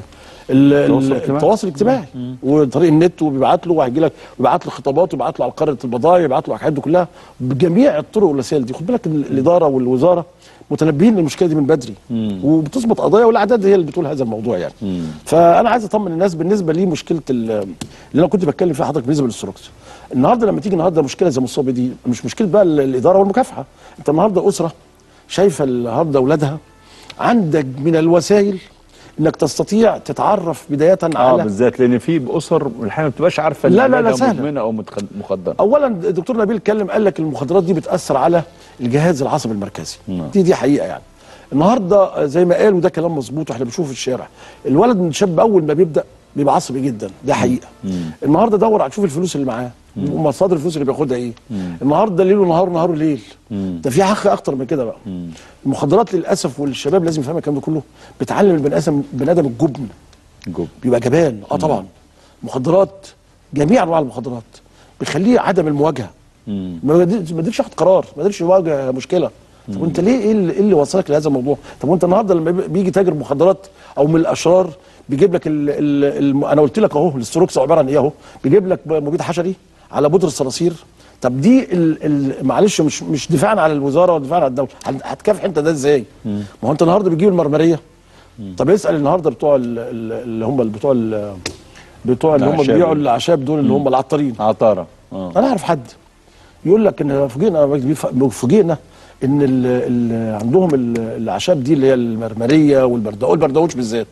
ال- ال- التواصل الاجتماعي. التواصل الاجتماعي وطريق النت وبيبعت له وهيجي لك ويبعت له خطابات ويبعت له على قاره البضائع يبعت له الحاجات دي كلها بجميع الطرق والوسائل دي خد بالك ال- الاداره والوزاره متنبهين للمشكله دي من بدري وبتظبط قضايا والاعداد هي اللي بتقول هذا الموضوع يعني فانا عايز اطمن الناس بالنسبه لي مشكله ال- اللي انا كنت بتكلم فيها حضرتك بالنسبه للستروكس النهارده لما تيجي النهارده مشكله زي مصابي دي مش مشكله بقى ال- الاداره والمكافحه انت النهارده اسره شايفه النهارده اولادها عندك من الوسائل انك تستطيع تتعرف بدايه اه على بالذات لان في اسر الحقيقه ما بتبقاش عارفه لا، لا، إن لا، أولادها سهلة. مدمنه او متخ- مخدره اولا الدكتور نبيل اتكلم قال لك المخدرات دي بتاثر على الجهاز العصبي المركزي نعم. دي دي حقيقه يعني النهارده زي ما قال وده كلام مظبوط واحنا بنشوفه في الشارع الولد من الشاب اول ما بيبدا بيبقى عصبي جدا ده حقيقه النهارده دور على تشوف الفلوس اللي معاه ومصادر الفلوس اللي بياخدها ايه النهارده ليل ونهار نهار ليل ده في حق اكتر من كده بقى المخدرات للاسف والشباب لازم يفهم الكلام ده كله بتعلم البني ادم البني ادم الجبن جوب بيبقى جبان اه طبعا مخدرات جميع انواع المخدرات بيخليه عدم المواجهه ما قدرش ما قدرش ياخد قرار ما قدرش يواجه مشكله طب وانت ليه ايه اللي, إيه اللي وصلك لهذا الموضوع طب وانت النهارده لما بي- بيجي تاجر مخدرات او من الاشرار بيجيب لك ال ال ال انا قلت لك اهو الستروكس عباره عن ايه اهو بيجيب لك مبيد حشري على بودره الصراصير طب دي ال ال معلش مش مش دفاعا على الوزاره ولا دفاعا على الدوله هت- هتكافح انت ده ازاي ما هو انت النهارده بتجيب المرمريه طب اسال النهارده بتوع ال- ال- اللي هم بتوع ال- بتوع اللي هم الأعشاب. بيبيعوا الاعشاب دول اللي هم العطارين عطاره اه انا اعرف حد يقول لك ان فوجئنا فوجئنا ان ال ال عندهم ال- الاعشاب دي اللي هي المرمريه والبردقول البردقوش بالذات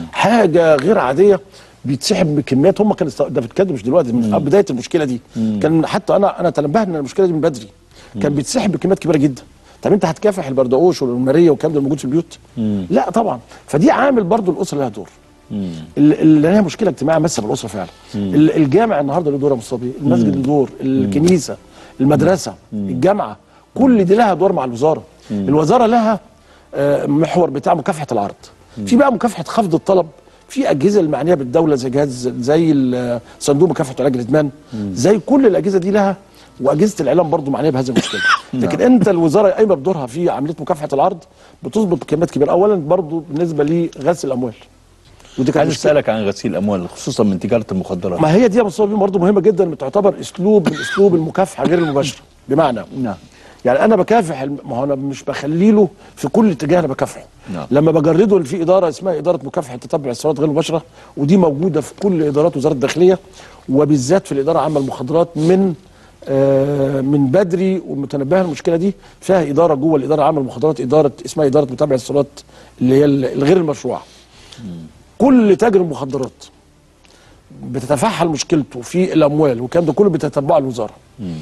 حاجه غير عاديه بيتسحب بكميات هم كانوا است- ده بيتكلم مش دلوقتي من بدايه المشكله دي كان حتى انا انا تنبهت من المشكله دي من بدري كان بيتسحب بكميات كبيره جدا طب انت هتكافح البردقوش والمرمريه والكلام ده موجود في البيوت لا طبعا فدي عامل برضو الاسره لها دور ال- اللي هي مشكله اجتماعيه ماسه بالاسره فعلا ال- الجامع النهارده له دور يا مصطفى المسجد له دور الكنيسه المدرسه الجامعه كل دي لها دور مع الوزاره الوزاره لها آه، محور بتاع مكافحه العرض في بقى مكافحه خفض الطلب في اجهزه المعنيه بالدوله زي جهاز زي ال- صندوق مكافحه علاج الادمان زي كل الاجهزه دي لها واجهزه الاعلام برضو معنيه بهذه المشكله لكن انت الوزاره قايمه بدورها في عمليه مكافحه العرض بتظبط بكميات كبيره اولا برضو بالنسبه لغسل الاموال ودي كانت عايز مشكلة. اسالك عن غسيل الاموال خصوصا من تجاره المخدرات ما هي دي يا مصطفى برضه مهمه جدا تعتبر اسلوب من اسلوب المكافحه غير المباشره بمعنى نعم يعني انا بكافح الم- ما هو انا مش بخلي له في كل اتجاه انا بكافحه نعم. لما بجرده في اداره اسمها اداره مكافحه تتبع الثروات غير المباشره ودي موجوده في كل ادارات وزاره الداخليه وبالذات في الاداره العامه للمخدرات من آه من بدري ومتنبهه المشكله دي فيها اداره جوه الاداره العامه للمخدرات اداره اسمها اداره متابعه الثروات اللي هي ال- الغير المشروعه كل تاجر مخدرات بتتفحل مشكلته في الاموال والكلام ده كله بتتبعه الوزاره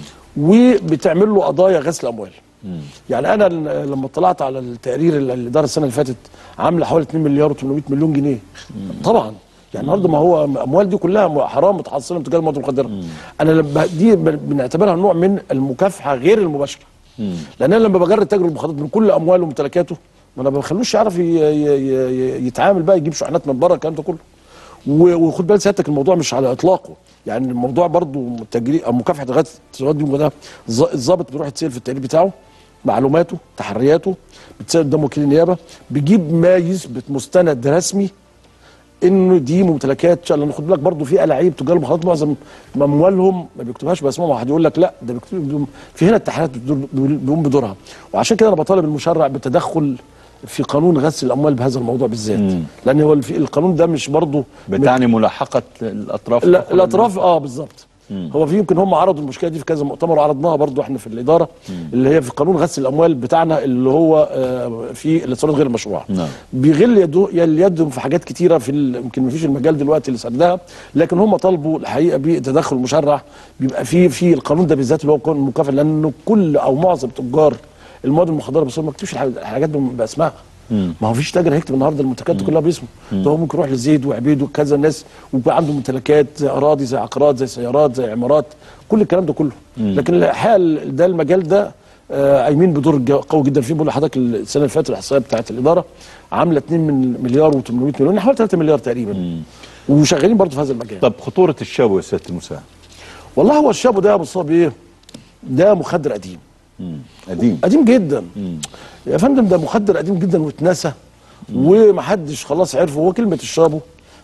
وبتعمل له قضايا غسل اموال يعني انا ل- لما اطلعت على التقرير اللي الاداره السنه اللي فاتت عامله حوالي 2 مليار و800 مليون جنيه طبعا يعني النهارده ما هو الاموال دي كلها حرام متحصله من تجاره المواد المخدره انا لما دي ب- بنعتبرها نوع من المكافحه غير المباشره لان انا لما بجرد تاجر المخدرات من كل امواله وممتلكاته ما انا ما بخلوش يعرف ي- ي- ي- يتعامل بقى يجيب شحنات من بره الكلام ده كله و- وخد بال سيادتك الموضوع مش على اطلاقه يعني الموضوع برضو تجري او مكافحه غايه التسويات دي ده الظ- الضابط بيروح يتسال في التقرير بتاعه معلوماته تحرياته بتسال قدام وكيل النيابه بيجيب ما يثبت مستند رسمي انه دي ممتلكات لان خد بالك برضه في الاعيب تجار المخدرات معظم اموالهم ما بيكتبهاش باسمهم واحد يقول لك لا ده بيكتب في هنا التحريات بتدور- بيقوم بدورها وعشان كده انا بطالب المشرع بالتدخل في قانون غسل الاموال بهذا الموضوع بالذات لان هو الف- القانون ده مش برضه بتعني ملاحقه الاطراف لا الأخرى الاطراف اه بالظبط هو في يمكن هم عرضوا المشكله دي في كذا مؤتمر وعرضناها برضو احنا في الاداره اللي هي في قانون غسل الاموال بتاعنا اللي هو آه، في الاتصالات غير المشروعه نعم. بيغل يده يل- يدهم في حاجات كتيره في ال- يمكن ما فيش المجال دلوقتي اللي سردها لكن هم طالبوا الحقيقه بتدخل المشرع بيبقى في في القانون ده بالذات اللي هو قانون المكافاه لانه كل او معظم تجار المواد المخدره بس هو ما كتبش الح- الحاجات دي باسمائها ما هو فيش تاجر هيكتب النهارده المنتجات دي كلها باسمه ده هو ممكن يروح لزيد وعبيد وكذا ناس ويبقى عنده ممتلكات زي اراضي زي عقارات زي سيارات زي عمارات كل الكلام ده كله لكن الحقيقه ده المجال ده آه، قايمين بدور جا- قوي جدا فيه بقول لحضرتك السنه اللي فاتت الاحصائيه بتاعت الاداره عامله 2 من مليار و800 مليون حوالي 3 مليار تقريبا وشغالين برضه في هذا المجال طب خطوره الشابو يا سياده المساعد والله هو الشابو ده يا ابو صابي ايه ده مخدر قديم قديم قديم جدا يا فندم ده مخدر قديم جدا واتنسى ومحدش خلاص عرفه هو كلمه الشابو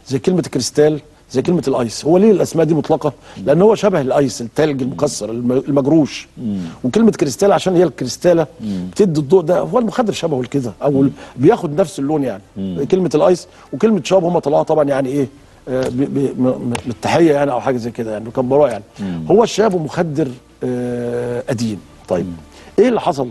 زي كلمه كريستال زي كلمه الايس هو ليه الاسماء دي مطلقه لان هو شبه الايس التلج المكسر الم- المجروش وكلمه كريستال عشان هي الكريستاله بتدي الضوء ده هو المخدر شبهه كده او ال- بياخد نفس اللون يعني كلمه الايس وكلمه شاب هم طلعوها طبعا يعني ايه آه، ب- ب- م- م- للتحيه يعني او حاجه زي كده يعني كبروها يعني هو الشاب مخدر آه، قديم طيب ايه اللي حصل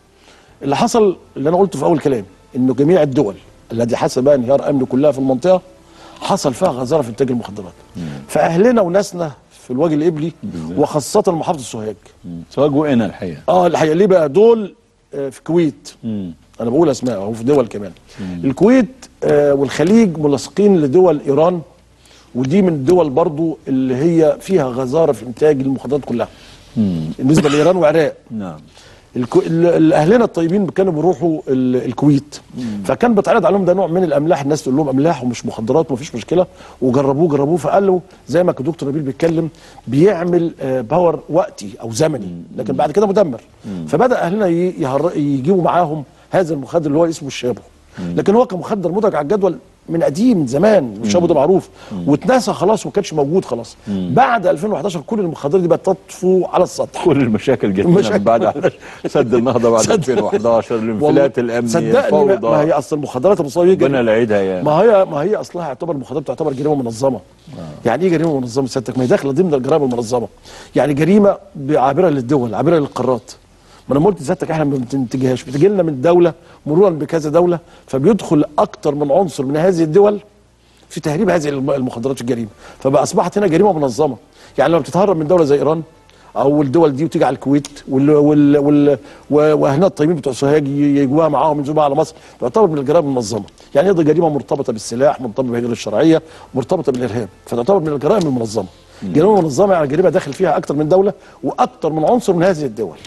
اللي حصل اللي انا قلته في اول كلام انه جميع الدول التي حصل بقى انهيار امني كلها في المنطقه حصل فيها غزاره في انتاج المخدرات فاهلنا وناسنا في الوجه القبلي وخاصه محافظه سوهاج سواء جوئنا الحقيقه اه الحقيقه ليه بقى دول آه، في الكويت انا بقول اسماء اهو في دول كمان الكويت آه والخليج ملاصقين لدول ايران ودي من الدول برضو اللي هي فيها غزاره في انتاج المخدرات كلها بالنسبه لايران وعراق نعم الكو... ال- ال- اهلنا الطيبين كانوا بيروحوا ال- الكويت فكان بيتعرض عليهم ده نوع من الاملاح الناس تقول لهم املاح ومش مخدرات ومفيش مشكله وجربوه جربوه فقالوا زي ما كان دكتور نبيل بيتكلم بيعمل آه، باور وقتي او زمني لكن بعد كده مدمر فبدا اهلنا ي- يهر... يجيبوا معاهم هذا المخدر اللي هو اسمه الشابو لكن هو كمخدر مدرج على الجدول من قديم من زمان والشابو ده معروف واتنسى خلاص وما كانش موجود خلاص بعد 2011 كل المخدرات دي بقت تطفو على السطح كل المشاكل جت لنا المشاكل- من بعد سد النهضه بعد سد- 2011 الانفلات الامني صدقني ما- ما الفوضى هي اصل المخدرات المصريه ربنا العيدها يا ما هي ما هي اصلها يعتبر المخدرات تعتبر جريمه منظمه يعني ايه جريمه منظمه سيادتك ما هي داخله ضمن الجرائم المنظمه يعني جريمه عابره للدول عابره للقارات ما انا قلت سيادتك احنا ما بننتجهاش بتجي لنا من دوله مرورا بكذا دوله فبيدخل اكتر من عنصر من هذه الدول في تهريب هذه الم- المخدرات الجريمه فبقى اصبحت هنا جريمه منظمه يعني لما بتتهرب من دوله زي ايران او الدول دي وتيجي على الكويت وال وال وال و- وهنا الطيبين بتوع سوهاج ي- يجوها معاهم ينزلوا بقى على مصر تعتبر من الجرائم المنظمه يعني هي دي جريمه مرتبطه بالسلاح مرتبطه بالهجره الشرعيه مرتبطه بالارهاب فتعتبر من الجرائم المنظمه جريمه منظمه يعني جريمه داخل فيها اكتر من دوله واكتر من عنصر من هذه الدول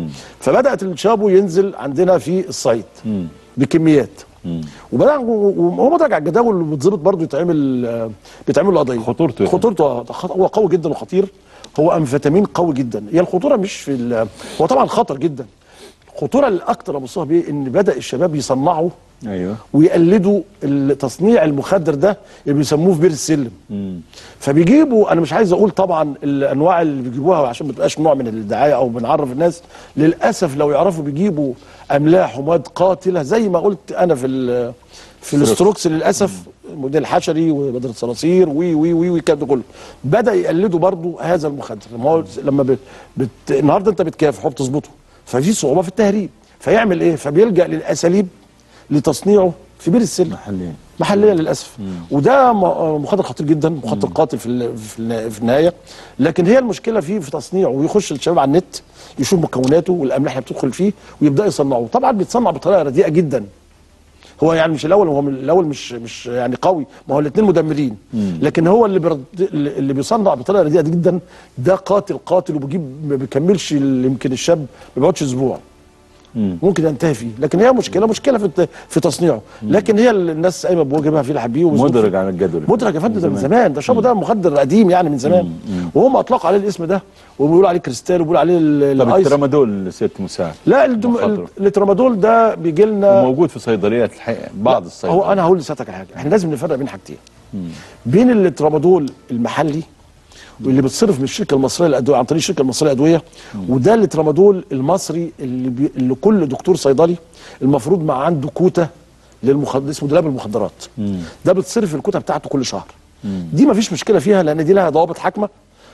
فبدات الشابو ينزل عندنا في الصعيد بكميات وبدا وهو مدرج على الجداول اللي بيتظبط برضه يتعمل آه، بيتعمل له قضيه خطورته يعني. خطورته آه، خط- هو قوي جدا وخطير هو امفيتامين قوي جدا هي الخطوره مش في ال- هو طبعا خطر جدا الخطوره الاكثر ابصها بيه ان بدا الشباب يصنعوا ايوه ويقلدوا تصنيع المخدر ده اللي بيسموه في بير السلم فبيجيبوا انا مش عايز اقول طبعا الانواع اللي بيجيبوها عشان ما تبقاش نوع من الدعايه او بنعرف الناس للاسف لو يعرفوا بيجيبوا املاح ومواد قاتله زي ما قلت انا في ال- في الاستروكس للاسف موديل حشري وبدر الصراصير وي وي وي وي الكلام ده كله بدا يقلدوا برضو هذا المخدر لما هو لما ب... بت... النهارده انت بتكافح وبتظبطه ففي صعوبه في التهريب فيعمل ايه فبيلجا للاساليب لتصنيعه في بير السلم محليا محليا للاسف وده م- مخدر خطير جدا مخدر قاتل في ال- في ال- في النهايه لكن هي المشكله فيه في تصنيعه ويخش الشباب على النت يشوف مكوناته والاملاح اللي بتدخل فيه ويبدا يصنعه طبعا بيتصنع بطريقه رديئه جدا هو يعني مش الاول هو من الاول مش مش يعني قوي ما هو الاثنين مدمرين لكن هو اللي برد اللي بيصنع بطريقه رديئه جدا ده قاتل قاتل وبيجيب ما بيكملش ال- يمكن الشاب ما بيقعدش اسبوع ممكن ينتهي فيه لكن هي مشكله مشكله في الت- في تصنيعه لكن هي ال- الناس قايمه بوجبها في الحبيه مدرج على الجدول مدرج يا فندم ده من زمان ده الشابو ده مخدر قديم يعني من زمان وهم اطلقوا عليه الاسم ده وبيقولوا عليه كريستال وبيقولوا عليه ال- طب الايس الترامادول سياده مساعد لا الدم- مخاطره. الترامادول ده بيجي لنا موجود في صيدليات الحقيقه بعض هو الصيدليات انا هقول لسيادتك على حاجه احنا لازم نفرق بين حاجتين بين الترامادول المحلي واللي بتصرف من الشركه المصريه للادويه عن طريق الشركه المصريه للادويه وده الترامادول المصري اللي, بي... اللي كل دكتور صيدلي المفروض ما عنده كوتا للمخدر اسمه دولاب المخدرات ده بتصرف الكوتا بتاعته كل شهر دي ما فيش مشكله فيها لان دي لها ضوابط حاكمه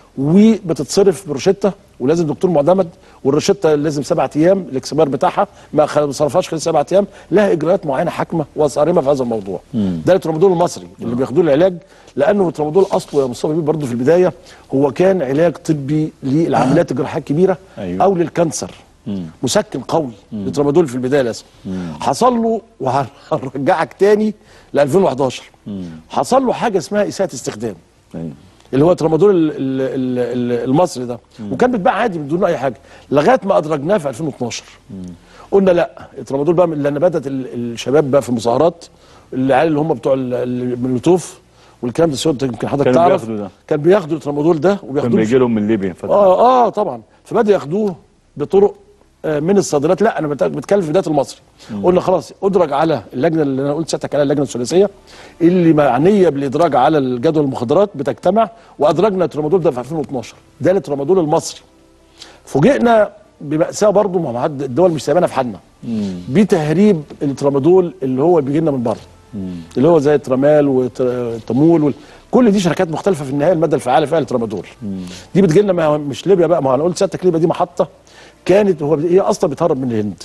وبتتصرف بروشته ولازم دكتور معتمد والروشته لازم سبعة ايام الاكسبير بتاعها ما خ- ما صرفهاش خلال سبعة ايام لها اجراءات معينه حاكمه وصارمه في هذا الموضوع ده الترامادول المصري اللي بياخدوه العلاج لانه الترامادول اصله يا مصطفى بيه برضه في البدايه هو كان علاج طبي للعمليات الجراحيه الكبيره أيوة. او للكانسر مسكن قوي الترامادول في البدايه لازم حصل له وهرجعك تاني ل 2011 حصل له حاجه اسمها اساءه استخدام أيوة. اللي هو ترامادول ال- ال- ال- المصري ده وكان بيتباع عادي من دون اي حاجه لغايه ما ادرجناه في 2012 قلنا لا الترامادول بقى من- لان بدات ال- الشباب بقى في المظاهرات العيال اللي هم بتوع ال- ال- من اللطوف والكلام ده سيادتك يمكن حضرتك كانوا تعرف بياخدوا ده. كان بياخدوا الترامادول ده كان وبياخدوه بيجي لهم من ليبيا فتره اه اه طبعا فبدأوا ياخدوه بطرق آه، من الصادرات لا انا بت- بتكلم في بدايه المصري قلنا خلاص ادرج على اللجنه اللي انا قلت ساعتها عليها اللجنه الثلاثيه اللي معنيه بالادراج على الجدول المخدرات بتجتمع وادرجنا الترامادول ده في 2012 ده الترامادول المصري فوجئنا بمأساة برضه ما هو حد- الدول مش سايبانا في حالنا بتهريب الترامادول اللي هو بيجي لنا من بره اللي هو زي الترامال والتمول وال... كل دي شركات مختلفه في النهايه الماده الفعاله فيها الترامادول دي بتجي لنا ما هو مش ليبيا بقى ما هو انا قلت سيادتك ليبيا دي محطه كانت هو هي اصلا بتهرب من الهند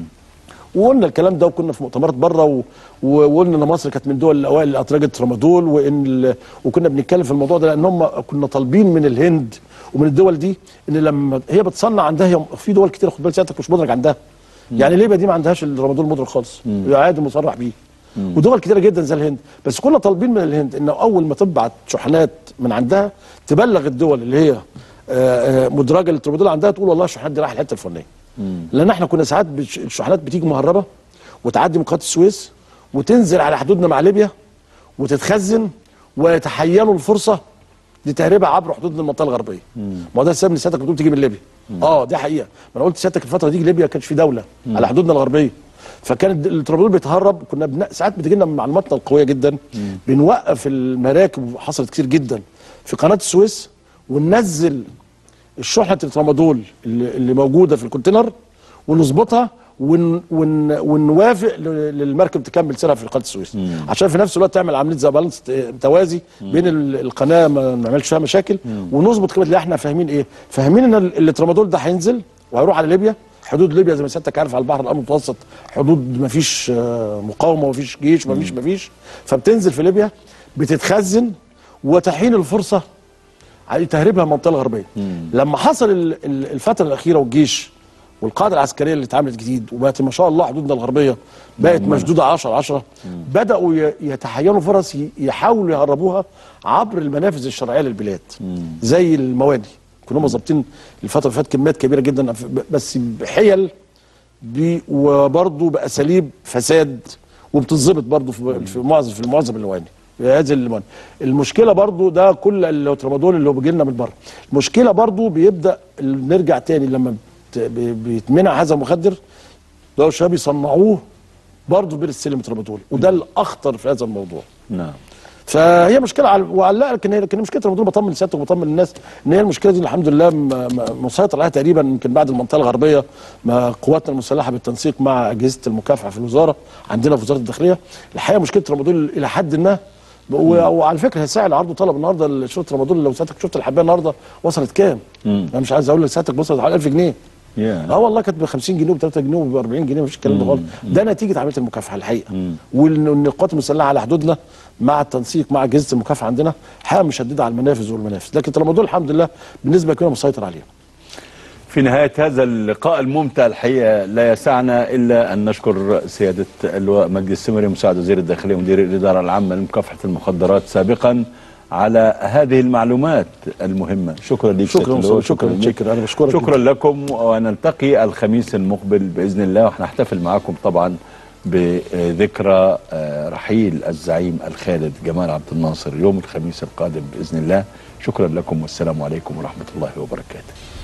وقلنا الكلام ده وكنا في مؤتمرات بره و... و- وقلنا ان مصر كانت من الدول الاوائل اللي اطلقت ترامادول وان ال... وكنا بنتكلم في الموضوع ده لان هم كنا طالبين من الهند ومن الدول دي ان لما هي بتصنع عندها هي في دول كتير خد بالك سيادتك مش مدرج عندها يعني ليبيا دي ما عندهاش الترامادول مدرج خالص عادي مصرح بيه ودول كتيره جدا زي الهند بس كنا طالبين من الهند انه اول ما تبعت شحنات من عندها تبلغ الدول اللي هي آه، آه، مدرجه للترامادول عندها تقول والله الشحنات دي رايحه الحته الفلانيه لان احنا كنا ساعات بتش- الشحنات بتيجي مهربه وتعدي من قناه السويس وتنزل على حدودنا مع ليبيا وتتخزن ويتحينوا الفرصه لتهريبها عبر حدود المنطقه الغربيه ما هو ده السبب ان سيادتك بتقول تيجي من ليبيا اه دي حقيقه ما انا قلت سيادتك الفتره دي ليبيا ما كانش في دوله على حدودنا الغربيه فكان الترابيزون بيتهرب كنا بن... ساعات بتجي لنا معلوماتنا القويه جدا بنوقف المراكب وحصلت كتير جدا في قناه السويس وننزل الشحنه الترامادول اللي, اللي موجوده في الكونتينر ونظبطها ون ون ونوافق ل- للمركب تكمل سيرها في قناه السويس عشان في نفس الوقت تعمل عمليه زي بالانس توازي بين ال- القناه ما نعملش فيها مشاكل ونظبط كمان اللي احنا فاهمين ايه فاهمين ان ال- الترامادول ده هينزل وهيروح على ليبيا حدود ليبيا زي ما سيادتك عارف على البحر الابيض المتوسط حدود ما فيش آه، مقاومه وما فيش جيش وما فيش ما فيش فبتنزل في ليبيا بتتخزن وتحين الفرصه على تهريبها من المنطقه الغربيه لما حصل ال- ال- الفتره الاخيره والجيش والقاعده العسكريه اللي اتعملت جديد وبقت ما شاء الله حدودنا الغربيه بقت مشدوده 10 10 بداوا ي- يتحينوا فرص ي- يحاولوا يهربوها عبر المنافذ الشرعيه للبلاد زي المواني كنا هم ظابطين الفتره اللي فاتت كميات كبيره جدا بس بحيل ب- وبرضه باساليب فساد وبتظبط برضه في في معظم في معظم المواني هذه المواني المشكله برضه ده كل الترامادول اللي هو بيجي لنا من بره المشكله برضه بيبدا ال- نرجع تاني لما بت- بي- بيتمنع هذا المخدر ده الشباب يصنعوه برضه بين السلم ترامادول وده الاخطر في هذا الموضوع نعم فهي مشكله على وعلى لا لكن هي لكن مشكله رمضان بطمن سيادتك وبطمن الناس ان هي المشكله دي الحمد لله م- م- مسيطر عليها تقريبا يمكن بعد المنطقه الغربيه ما قواتنا المسلحه بالتنسيق مع اجهزه المكافحه في الوزاره عندنا في وزاره الداخليه الحقيقه مشكله رمضان الى حد ما و- وعلى فكره هي سعر العرض وطلب النهارده شفت رمضان لو سيادتك شفت الحبايه النهارده وصلت كام؟ انا مش عايز اقول لك سيادتك وصلت حوالي 1000 جنيه يا اه والله كانت ب 50 جنيه وب 3 جنيه وب 40 جنيه مفيش الكلام ده خالص ده نتيجه عمليه المكافحه الحقيقه وان إن القوات المسلحه على حدودنا مع التنسيق مع اجهزه المكافحه عندنا حقيقه مشدده على المنافذ والمنافذ لكن الرمضان الحمد لله بالنسبه كده مسيطر عليها في نهاية هذا اللقاء الممتع الحقيقة لا يسعنا إلا أن نشكر سيادة اللواء مجدي السمري مساعد وزير الداخلية ومدير الإدارة العامة لمكافحة المخدرات سابقا على هذه المعلومات المهمة شكرا لك شكراً سيادة اللواء، مصطفى، شكراً، لك. شكراً، أنا بشكرك شكرا لكم ونلتقي الخميس المقبل بإذن الله وهنحتفل معكم طبعا بذكرى آه، رحيل الزعيم الخالد جمال عبد الناصر يوم الخميس القادم بإذن الله شكرا لكم والسلام عليكم ورحمة الله وبركاته